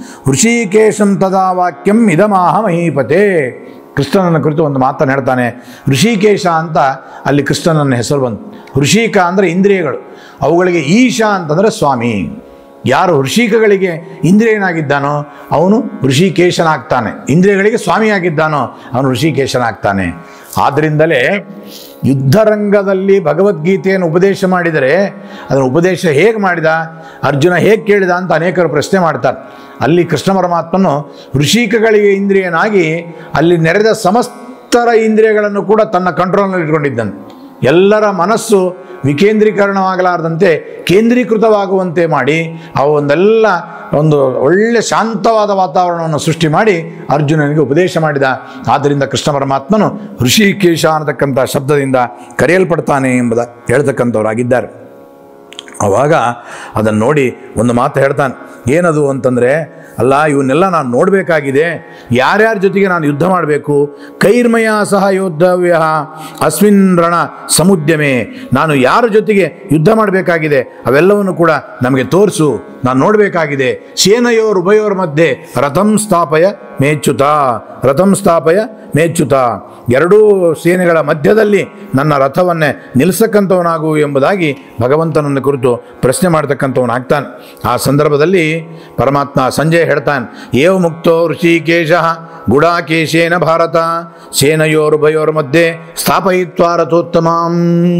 ಋಷಿಕೇಶಂ ತದಾ ವಾಕ್ಯಂ ಇದಮಾಹ ಮಹೀಪತೆ ಕೃಷ್ಣನನ್ನು ಕುರಿತು ಒಂದು ಮಾತನ್ನು ಹೇಳ್ತಾನೆ ಋಷಿಕೇಶ ಅಂತ ಅಲ್ಲಿ ಕೃಷ್ಣನನ್ನ ಹೆಸರು ಬಂತು ಋಷಿಕ ಅಂದರೆ ಇಂದ್ರಿಯಗಳು ಅವುಗಳಿಗೆ ಈಶಾ ಅಂತಂದರೆ ಸ್ವಾಮಿ ಯಾರು ಋಷಿಕಗಳಿಗೆ ಇಂದ್ರಿಯನಾಗಿದ್ದಾನೋ ಅವನು ಋಷಿಕೇಶನಾಗ್ತಾನೆ ಇಂದ್ರಿಯಗಳಿಗೆ ಸ್ವಾಮಿಯಾಗಿದ್ದಾನೋ ಅವನು ಋಷಿಕೇಶನಾಗ್ತಾನೆ ಆದ್ದರಿಂದಲೇ ಯುದ್ಧರಂಗದಲ್ಲಿ ಭಗವದ್ಗೀತೆಯನ್ನು ಉಪದೇಶ ಮಾಡಿದರೆ ಅದರ ಉಪದೇಶ ಹೇಗೆ ಮಾಡಿದ ಅರ್ಜುನ ಹೇಗೆ ಕೇಳಿದ ಅಂತ ಅನೇಕರು ಪ್ರಶ್ನೆ ಮಾಡ್ತಾರೆ ಅಲ್ಲಿ ಕೃಷ್ಣ ಪರಮಾತ್ಮನು ಋಷಿಕಗಳಿಗೆ ಇಂದ್ರಿಯನಾಗಿ ಅಲ್ಲಿ ನೆರೆದ ಸಮಸ್ತರ ಇಂದ್ರಿಯಗಳನ್ನು ಕೂಡ ತನ್ನ ಕಂಟ್ರೋಲ್ನಲ್ಲಿ ಇಟ್ಕೊಂಡಿದ್ದಾನೆ ಎಲ್ಲರ ಮನಸ್ಸು ವಿಕೇಂದ್ರೀಕರಣವಾಗಲಾರದಂತೆ ಕೇಂದ್ರೀಕೃತವಾಗುವಂತೆ ಮಾಡಿ ಆ ಒಂದೆಲ್ಲ ಒಂದು ಒಳ್ಳೆ ಶಾಂತವಾದ ವಾತಾವರಣವನ್ನು ಸೃಷ್ಟಿ ಮಾಡಿ ಅರ್ಜುನನಿಗೆ ಉಪದೇಶ ಮಾಡಿದ ಆದ್ದರಿಂದ ಕೃಷ್ಣ ಪರಮಾತ್ಮನು ಋಷಿಕೇಶ ಅನ್ನತಕ್ಕಂಥ ಶಬ್ದದಿಂದ ಕರೆಯಲ್ಪಡ್ತಾನೆ ಎಂಬುದ ಹೇಳ್ತಕ್ಕಂಥವರಾಗಿದ್ದಾರೆ ಆವಾಗ ಅದನ್ನು ನೋಡಿ ಒಂದು ಮಾತು ಹೇಳ್ತಾನೆ ಏನದು ಅಂತಂದರೆ ಅಲ್ಲ ಇವನ್ನೆಲ್ಲ ನಾನು ನೋಡಬೇಕಾಗಿದೆ ಯಾರ್ಯಾರ ಜೊತೆಗೆ ನಾನು ಯುದ್ಧ ಮಾಡಬೇಕು ಕೈರ್ಮಯ ಸಹ ಯೋದ್ಧವ್ಯ ಅಸ್ಮಿನ್ ರಣ ಸಮುದ್ಯಮೆ ನಾನು ಯಾರ ಜೊತೆಗೆ ಯುದ್ಧ ಮಾಡಬೇಕಾಗಿದೆ ಅವೆಲ್ಲವನ್ನು ಕೂಡ ನಮಗೆ ತೋರಿಸು ನಾನು ನೋಡಬೇಕಾಗಿದೆ ಸೇನೆಯೋರ್ ಉಭಯೋರ್ ಮಧ್ಯೆ ರಥಂ ಸ್ಥಾಪಯ ಮೇಚ್ಯುತ ರಥಂ ಸ್ಥಾಪಯ ಮೇಚ್ಯುತ ಎರಡೂ ಸೇನೆಗಳ ಮಧ್ಯದಲ್ಲಿ ನನ್ನ ರಥವನ್ನೇ ನಿಲ್ಲಿಸಕ್ಕಂಥವನಾಗು ಎಂಬುದಾಗಿ ಭಗವಂತನನ್ನು ಕುರಿತು ಪ್ರಶ್ನೆ ಮಾಡ್ತಕ್ಕಂಥವನಾಗ್ತಾನೆ ಆ ಸಂದರ್ಭದಲ್ಲಿ ಪರಮಾತ್ಮ ಸಂಜಯ್ ಹೇಳ್ತಾನೆ ಏವ ಮುಕ್ತೋ ಋಷಿಕೇಶ ಗುಡಾಕೇಶೇನ ಭಾರತ ಸೇನೆಯೋರುಭಯೋರ್ ಮಧ್ಯೆ ಸ್ಥಾಪಯಿತ್ವ ರಥೋತ್ತಮಾಂ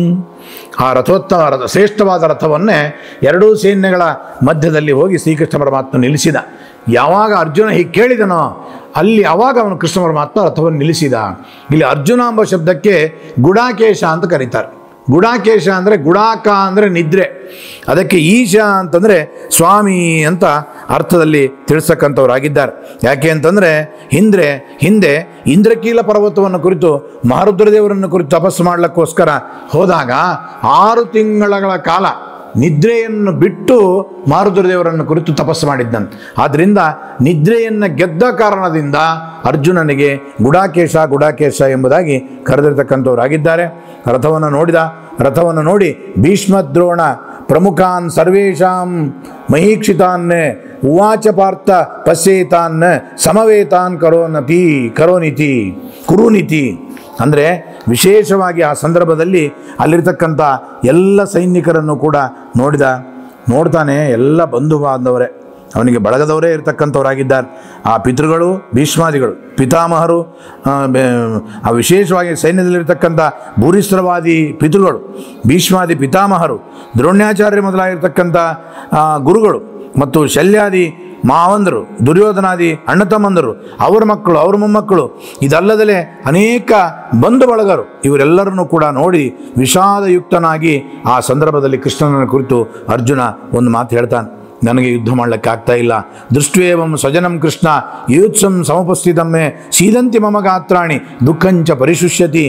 ಆ ರಥೋತ್ತಮ ರಥ ಶ್ರೇಷ್ಠವಾದ ರಥವನ್ನೇ ಎರಡೂ ಸೈನ್ಯಗಳ ಮಧ್ಯದಲ್ಲಿ ಹೋಗಿ ಶ್ರೀಕೃಷ್ಣ ಪರಮಾತ್ಮ ನಿಲ್ಲಿಸಿದ ಯಾವಾಗ ಅರ್ಜುನ ಹೀಗೆ ಕೇಳಿದನೋ ಅಲ್ಲಿ ಅವಾಗ ಅವನು ಕೃಷ್ಣ ಪರಮಾತ್ಮ ರಥವನ್ನು ನಿಲ್ಲಿಸಿದ ಇಲ್ಲಿ ಅರ್ಜುನ ಎಂಬ ಶಬ್ದಕ್ಕೆ ಗುಡಾಕೇಶ ಅಂತ ಕರೀತಾರೆ ಗುಡಾಕೇಶ ಅಂದರೆ ಗುಡಾಕ ಅಂದರೆ ನಿದ್ರೆ ಅದಕ್ಕೆ ಈಶ ಅಂತಂದರೆ ಸ್ವಾಮಿ ಅಂತ ಅರ್ಥದಲ್ಲಿ ತಿಳಿಸ್ತಕ್ಕಂಥವ್ರಾಗಿದ್ದಾರೆ ಯಾಕೆ ಅಂತಂದರೆ ಹಿಂದೆ ಹಿಂದೆ ಇಂದ್ರಕೀಲ ಪರ್ವತವನ್ನು ಕುರಿತು ಮಹಾರುದ್ರದೇವರನ್ನು ಕುರಿತು ತಪಸ್ಸು ಮಾಡಲಿಕ್ಕೋಸ್ಕರ ಹೋದಾಗ ಆರು ತಿಂಗಳ ಕಾಲ ನಿದ್ರೆಯನ್ನು ಬಿಟ್ಟು ಮಾರುದ್ರದೇವರನ್ನು ಕುರಿತು ತಪಸ್ಸು ಮಾಡಿದ್ದಂತೆ ಆದ್ದರಿಂದ ನಿದ್ರೆಯನ್ನು ಗೆದ್ದ ಕಾರಣದಿಂದ ಅರ್ಜುನನಿಗೆ ಗುಡಾಕೇಶ ಗುಡಾಕೇಶ ಎಂಬುದಾಗಿ ಕರೆದಿರ್ತಕ್ಕಂಥವರಾಗಿದ್ದಾರೆ ರಥವನ್ನು ನೋಡಿದ ರಥವನ್ನು ನೋಡಿ ಭೀಷ್ಮದ್ರೋಣ ಪ್ರಮುಖಾನ್ ಸರ್ವೇಷಾಂ ಮಹೀಕ್ಷಿತಾನ್ ಉವಾಚ ಪಾರ್ಥ ಪಶ್ಯೇತಾನ್ ಸಮವೇತಾನ್ ಕರೋನತಿ ಕರೋನಿತಿ ಕುರುನಿತಿ ಅಂದರೆ ವಿಶೇಷವಾಗಿ ಆ ಸಂದರ್ಭದಲ್ಲಿ ಅಲ್ಲಿರ್ತಕ್ಕಂಥ ಎಲ್ಲ ಸೈನಿಕರನ್ನು ಕೂಡ ನೋಡಿದ ನೋಡ್ತಾನೆ ಎಲ್ಲ ಬಂಧು ಬಾಂಧವರೇ ಅವನಿಗೆ ಬಳಗದವರೇ ಇರತಕ್ಕಂಥವರಾಗಿದ್ದಾರೆ ಆ ಪಿತೃಗಳು ಭೀಷ್ಮಾದಿಗಳು ಪಿತಾಮಹರು ಆ, ಬೆ- ಆ ವಿಶೇಷವಾಗಿ ಸೈನ್ಯದಲ್ಲಿರ್ತಕ್ಕಂಥ ಭೂರಿಶ್ರವಾದಿ ಪಿತೃಗಳು ಭೀಷ್ಮಾದಿ ಪಿತಾಮಹರು ದ್ರೋಣ್ಯಾಚಾರ್ಯ ಮೊದಲಾಗಿರ್ತಕ್ಕಂಥ ಆ, ಗುರುಗಳು ಮತ್ತು ಶಲ್ಯಾದಿ ಮಾವಂದರು ದುರ್ಯೋಧನಾದಿ ಅಣ್ಣ ತಮ್ಮಂದರು ಅವರ ಮಕ್ಕಳು ಅವ್ರ ಮೊಮ್ಮಕ್ಕಳು ಇದಲ್ಲದಲೇ ಅನೇಕ ಬಂಧು ಬಳಗರು ಇವರೆಲ್ಲರನ್ನು ಕೂಡ ನೋಡಿ ವಿಷಾದಯುಕ್ತನಾಗಿ ಆ ಸಂದರ್ಭದಲ್ಲಿ ಕೃಷ್ಣನ ಕುರಿತು ಅರ್ಜುನ ಒಂದು ಮಾತು ಹೇಳ್ತಾನೆ ನನಗೆ ಯುದ್ಧ ಮಾಡಲಿಕ್ಕೆ ಆಗ್ತಾ ಇಲ್ಲ ದೃಷ್ಟ್ವೇವಂ ಸ್ವಜನಂ ಕೃಷ್ಣ ಯೂತ್ಸಂ ಸಮುಪಸ್ಥಿತಮ್ಮೆ ಸೀದಂತಿ ಮಮ ಗಾತ್ರಾಣಿ ದುಃಖಂಚ ಪರಿಶುಷ್ಯತಿ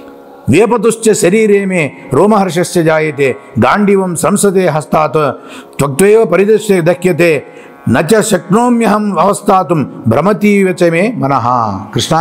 ವೇಪತುಶ್ಚ ಶರೀರೇ ಮೇ ರೋಮಹರ್ಷಸ್ಯ ಜಾಯತೆ ಗಾಂಡೀವಂ ಸಂಸತೆ ಹಸ್ತಾತ್ ತ್ವಕ್ತ್ವೇವ ಪರಿದೃಶ್ಯ ದಕ್ಯತೆ ನ ಚ ಶಕ್ನೋಮ್ಯಹಂ ಅವಸ್ಥಾತುಂ ಭ್ರಮತೀವ ಚ ಮೇ ಮನಃ ಕೃಷ್ಣ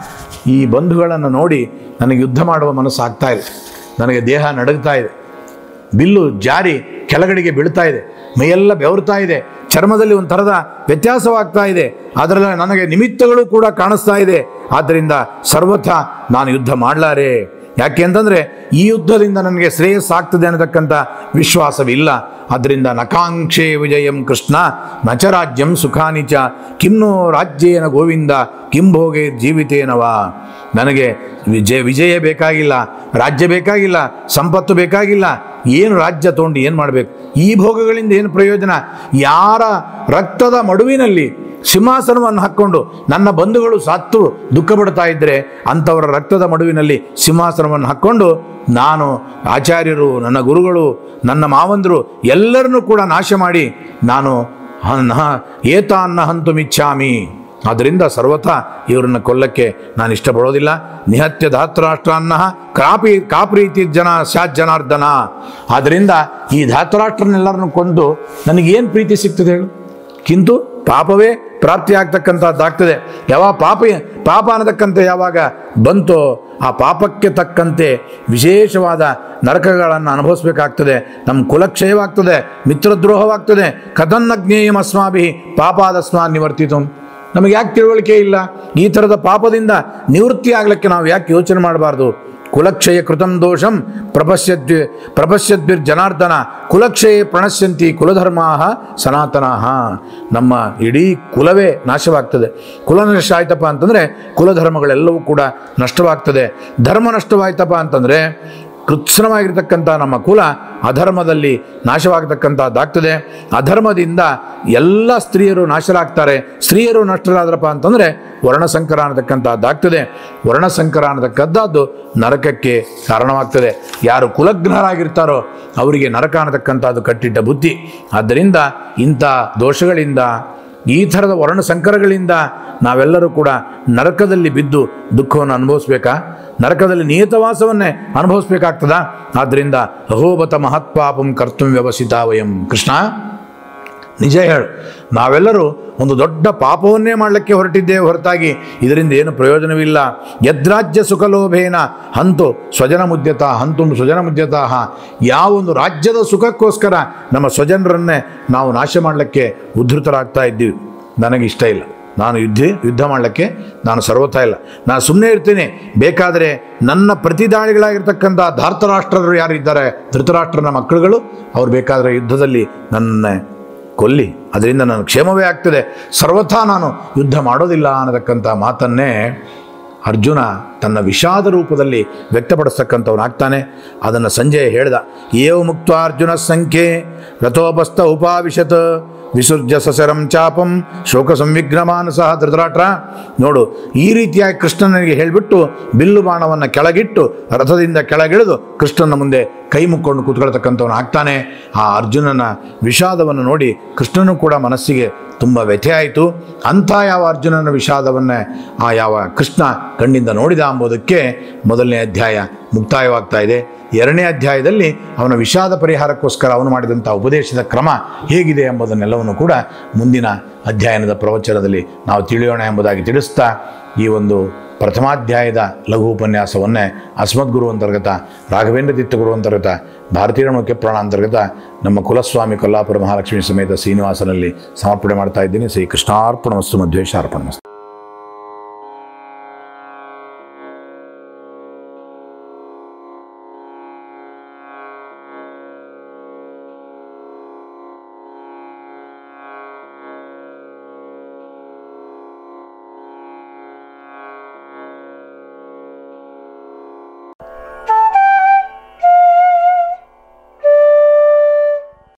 ಈ ಬಂಧುಗಳನ್ನು ನೋಡಿ ನನಗೆ ಯುದ್ಧ ಮಾಡುವ ಮನಸ್ಸು ಆಗ್ತಾ ಇದೆ ನನಗೆ ದೇಹ ನಡುಗ್ತಾ ಇದೆ ಬಿಲ್ಲು ಜಾರಿ ಕೆಳಗಡೆಗೆ ಬೀಳ್ತಾ ಇದೆ ಮೈಯೆಲ್ಲ ಬೆವರ್ತಾ ಇದೆ ಚರ್ಮದಲ್ಲಿ ಒಂದು ಥರದ ವ್ಯತ್ಯಾಸವಾಗ್ತಾ ಇದೆ ಅದರಲ್ಲಿ ನನಗೆ ನಿಮಿತ್ತಗಳು ಕೂಡ ಕಾಣಿಸ್ತಾ ಇದೆ ಆದ್ದರಿಂದ ಸರ್ವಥ ನಾನು ಯುದ್ಧ ಮಾಡಲಾರೆ ಯಾಕೆ ಅಂತಂದರೆ ಈ ಯುದ್ಧದಿಂದ ನನಗೆ ಶ್ರೇಯಸ್ಸಾಗ್ತದೆ ಅನ್ನತಕ್ಕಂಥ ವಿಶ್ವಾಸವಿಲ್ಲ ಆದ್ದರಿಂದ ನಕಾಂಕ್ಷೆ ವಿಜಯಂ ಕೃಷ್ಣ ನಚ ರಾಜ್ಯಂ ಸುಖಾನಿ ಚ ಕಿಮ್ನೋ ರಾಜ್ಯೇನ ಗೋವಿಂದ ಕಿಂ ಭೋಗೆ ಜೀವಿತೇನವ ನನಗೆ ವಿಜಯ ವಿಜಯ ಬೇಕಾಗಿಲ್ಲ ರಾಜ್ಯ ಬೇಕಾಗಿಲ್ಲ ಸಂಪತ್ತು ಬೇಕಾಗಿಲ್ಲ ಏನು ರಾಜ್ಯ ತೊಗೊಂಡು ಏನು ಮಾಡಬೇಕು ಈ ಭೋಗಗಳಿಂದ ಏನು ಪ್ರಯೋಜನ ಯಾರ ರಕ್ತದ ಮಡುವಿನಲ್ಲಿ ಸಿಂಹಾಸನವನ್ನು ಹಾಕ್ಕೊಂಡು ನನ್ನ ಬಂಧುಗಳು ಸತ್ತು ದುಃಖ ಪಡ್ತಾ ಇದ್ದರೆ ಅಂಥವರ ರಕ್ತದ ಮಡುವಿನಲ್ಲಿ ಸಿಂಹಾಸನವನ್ನು ಹಾಕ್ಕೊಂಡು ನಾನು ಆಚಾರ್ಯರು ನನ್ನ ಗುರುಗಳು ನನ್ನ ಮಾವಂದರು ಎಲ್ಲರನ್ನೂ ಕೂಡ ನಾಶ ಮಾಡಿ ನಾನು ಹ- ಏತಾನ್ನ ಹಂತು ಮಿಚ್ಛಾಮಿ ಆದ್ದರಿಂದ ಸರ್ವಥಾ ಇವರನ್ನು ಕೊಲ್ಲಕ್ಕೆ ನಾನು ಇಷ್ಟಪಡೋದಿಲ್ಲ ನಿಹತ್ಯ ಧಾತರಾಷ್ಟ್ರಾನ್ನ ಕಾಪಿ ಕಾಪ್ರೀತಿ ಜನ ಸ್ಯಾತ್ ಜನಾರ್ದನ ಆದ್ದರಿಂದ ಈ ಧಾತರಾಷ್ಟ್ರನ್ನೆಲ್ಲರನ್ನು ಕೊಂದು ನನಗೇನು ಪ್ರೀತಿ ಸಿಗ್ತದೆ ಹೇಳು ಕಿಂತು ಪಾಪವೇ ಪ್ರಾಪ್ತಿ ಆಗ್ತಕ್ಕಂಥದ್ದಾಗ್ತದೆ ಯಾವಾಗ ಪಾಪ ಪಾಪ ಅನ್ನತಕ್ಕಂಥ ಯಾವಾಗ ಬಂತೋ ಆ ಪಾಪಕ್ಕೆ ತಕ್ಕಂತೆ ವಿಶೇಷವಾದ ನರಕಗಳನ್ನು ಅನುಭವಿಸ್ಬೇಕಾಗ್ತದೆ ನಮ್ಮ ಕುಲಕ್ಷಯವಾಗ್ತದೆ ಮಿತ್ರದ್ರೋಹವಾಗ್ತದೆ ಕಥನ್ನ ಜ್ಞೇಯಂ ಅಸ್ಮಾಭಿ ಪಾಪಾದಸ್ಮಾ ನಿವರ್ತಿತು ನಮಗೆ ಯಾಕೆ ತಿಳುವಳಿಕೆ ಇಲ್ಲ ಈ ಥರದ ಪಾಪದಿಂದ ನಿವೃತ್ತಿ ಆಗಲಿಕ್ಕೆ ನಾವು ಯಾಕೆ ಯೋಚನೆ ಮಾಡಬಾರ್ದು ಕುಲಕ್ಷಯ ಕೃತಂ ದೋಷಂ ಪ್ರಪಶ್ಯದ್ವಿ ಪ್ರಪಶ್ಯದ್ವಿರ್ ಜನಾರ್ದನ ಕುಲಕ್ಷಯೇ ಪ್ರಣಶ್ಯಂತಿ ಕುಲಧರ್ಮಾ ಸನಾತನಾ ನಮ್ಮ ಇಡೀ ಕುಲವೇ ನಾಶವಾಗ್ತದೆ ಕುಲ ನಷ್ಟ ಆಯ್ತಪ್ಪ ಅಂತಂದರೆ ಕುಲಧರ್ಮಗಳೆಲ್ಲವೂ ಕೂಡ ನಷ್ಟವಾಗ್ತದೆ ಧರ್ಮ ನಷ್ಟವಾಯ್ತಪ್ಪ ಅಂತಂದರೆ ಕೃತ್ಸನವಾಗಿರ್ತಕ್ಕಂಥ ನಮ್ಮ ಕುಲ ಅಧರ್ಮದಲ್ಲಿ ನಾಶವಾಗತಕ್ಕಂಥದ್ದಾಗ್ತದೆ ಅಧರ್ಮದಿಂದ ಎಲ್ಲ ಸ್ತ್ರೀಯರು ನಾಶರಾಗ್ತಾರೆ ಸ್ತ್ರೀಯರು ನಷ್ಟರಾದ್ರಪ್ಪ ಅಂತಂದರೆ ವರ್ಣಸಂಕರ ಅನ್ನತಕ್ಕಂಥದ್ದಾಗ್ತದೆ ವರ್ಣಸಂಕರ ಅನ್ನತಕ್ಕಂಥದ್ದು ನರಕಕ್ಕೆ ಕಾರಣವಾಗ್ತದೆ ಯಾರು ಕುಲಗ್ರಹರಾಗಿರ್ತಾರೋ ಅವರಿಗೆ ನರಕ ಅನ್ನತಕ್ಕಂಥದ್ದು ಕಟ್ಟಿಟ್ಟ ಬುದ್ಧಿ ಆದ್ದರಿಂದ ಇಂಥ ದೋಷಗಳಿಂದ ಈ ಥರದ ವರ್ಣ ಸಂಕರಗಳಿಂದ ನಾವೆಲ್ಲರೂ ಕೂಡ ನರಕದಲ್ಲಿ ಬಿದ್ದು ದುಃಖವನ್ನು ಅನುಭವಿಸ್ಬೇಕಾ ನರಕದಲ್ಲಿ ನಿಯತವಾಸವನ್ನೇ ಅನುಭವಿಸ್ಬೇಕಾಗ್ತದಾ ಆದ್ದರಿಂದ ಅಹೋಬತ ಮಹತ್ಪಾಪಂ ಕರ್ತುಂ ವ್ಯವಸಿತ ವಯಂ ಕೃಷ್ಣ ನಿಜ ಹೇಳು ನಾವೆಲ್ಲರೂ ಒಂದು ದೊಡ್ಡ ಪಾಪವನ್ನೇ ಮಾಡಲಿಕ್ಕೆ ಹೊರಟಿದ್ದೇವೆ ಹೊರತಾಗಿ ಇದರಿಂದ ಏನು ಪ್ರಯೋಜನವಿಲ್ಲ ಯದ್ರಾಜ್ಯ ಸುಖಲೋಭೇನ ಹಂತು ಸ್ವಜನ ಮುದ್ಯತ ಹಂತು ಸ್ವಜನ ಮುದ್ಯತಃ ಯಾವೊಂದು ರಾಜ್ಯದ ಸುಖಕ್ಕೋಸ್ಕರ ನಮ್ಮ ಸ್ವಜನರನ್ನೇ ನಾವು ನಾಶ ಮಾಡಲಿಕ್ಕೆ ಉದ್ಧತರಾಗ್ತಾ ಇದ್ದೀವಿ ನನಗೆ ಇಷ್ಟ ಇಲ್ಲ ನಾನು ಯುದ್ಧ ಯುದ್ಧ ಮಾಡಲಿಕ್ಕೆ ನಾನು ಸರ್ವತಾ ಇಲ್ಲ ನಾನು ಸುಮ್ಮನೆ ಇರ್ತೀನಿ ಬೇಕಾದರೆ ನನ್ನ ಪ್ರತಿದಾಳಿಗಳಾಗಿರ್ತಕ್ಕಂಥ ಧಾರ್ತರಾಷ್ಟ್ರರು ಯಾರು ಇದ್ದಾರೆ ಧೃತರಾಷ್ಟ್ರನ ಮಕ್ಕಳುಗಳು ಅವ್ರು ಬೇಕಾದರೆ ಯುದ್ಧದಲ್ಲಿ ನನ್ನ ಕೊಲ್ಲಿ ಅದರಿಂದ ನನ್ನ ಕ್ಷೇಮವೇ ಆಗ್ತದೆ ಸರ್ವಥಾ ನಾನು ಯುದ್ಧ ಮಾಡೋದಿಲ್ಲ ಅನ್ನತಕ್ಕಂಥ ಮಾತನ್ನೇ ಅರ್ಜುನ ತನ್ನ ವಿಷಾದ ರೂಪದಲ್ಲಿ ವ್ಯಕ್ತಪಡಿಸ್ತಕ್ಕಂಥವನಾಗ್ತಾನೆ ಅದನ್ನು ಸಂಜಯ ಹೇಳ್ದ ಏವ ಮುಕ್ತ ಅರ್ಜುನ ಸಂಖ್ಯೆ ರಥೋಪಸ್ಥ ಉಪಾವಿಶತ್ ವಿಸರ್ಜ ಸಸರಂ ಚಾಪಂ ಶೋಕ ಸಂವಿಘ್ನ ಮಾನಸ ಧೃತರಾಷ್ಟ್ರ ನೋಡು ಈ ರೀತಿಯಾಗಿ ಕೃಷ್ಣನಿಗೆ ಹೇಳಿಬಿಟ್ಟು ಬಿಲ್ಲು ಬಾಣವನ್ನು ಕೆಳಗಿಟ್ಟು ರಥದಿಂದ ಕೆಳಗಿಳಿದು ಕೃಷ್ಣನ ಮುಂದೆ ಕೈ ಮುಕ್ಕೊಂಡು ಕೂತ್ಕೊಳ್ತಕ್ಕಂಥವನು ಆಗ್ತಾನೆ ಆ ಅರ್ಜುನನ ವಿಷಾದವನ್ನು ನೋಡಿ ಕೃಷ್ಣನು ಕೂಡ ಮನಸ್ಸಿಗೆ ತುಂಬ ವ್ಯಥೆ ಆಯಿತು ಅಂಥ ಯಾವ ಅರ್ಜುನನ ವಿಷಾದವನ್ನೇ ಆ ಯಾವ ಕೃಷ್ಣ ಕಣ್ಣಿಂದ ನೋಡಿದ ಎಂಬುದಕ್ಕೆ ಮೊದಲನೇ ಅಧ್ಯಾಯ ಮುಕ್ತಾಯವಾಗ್ತಾ ಇದೆ ಎರಡನೇ ಅಧ್ಯಾಯದಲ್ಲಿ ಅವನ ವಿಷಾದ ಪರಿಹಾರಕ್ಕೋಸ್ಕರ ಅವನು ಮಾಡಿದಂಥ ಉಪದೇಶದ ಕ್ರಮ ಹೇಗಿದೆ ಎಂಬುದನ್ನೆಲ್ಲವನ್ನು ಕೂಡ ಮುಂದಿನ ಅಧ್ಯಯನದ ಪ್ರವಚನದಲ್ಲಿ ನಾವು ತಿಳಿಯೋಣ ಎಂಬುದಾಗಿ ತಿಳಿಸ್ತಾ ಈ ಒಂದು ಪ್ರಥಮಾಧ್ಯಾಯದ ಲಘು ಉಪನ್ಯಾಸವನ್ನೇ ಅಸ್ಮದ್ಗುರು ಅಂತರ್ಗತ ರಾಘವೇಂದ್ರ ತೀರ್ಥಗುರು ಅಂತರ್ಗತ ಭಾರತೀಯ ಮುಖ್ಯ ಪ್ರಾಣ ಅಂತರ್ಗತ ನಮ್ಮ ಕುಲಸ್ವಾಮಿ ಕೊಲ್ಲಾಪುರ ಮಹಾಲಕ್ಷ್ಮಿ ಸಮೇತ ಶ್ರೀನಿವಾಸನಲ್ಲಿ ಸಮರ್ಪಣೆ ಮಾಡ್ತಾ ಇದ್ದೀನಿ ಶ್ರೀ ಕೃಷ್ಣಾರ್ಪಣ ವಸ್ತು ಮಧ್ವೇಶ ಅರ್ಪಣ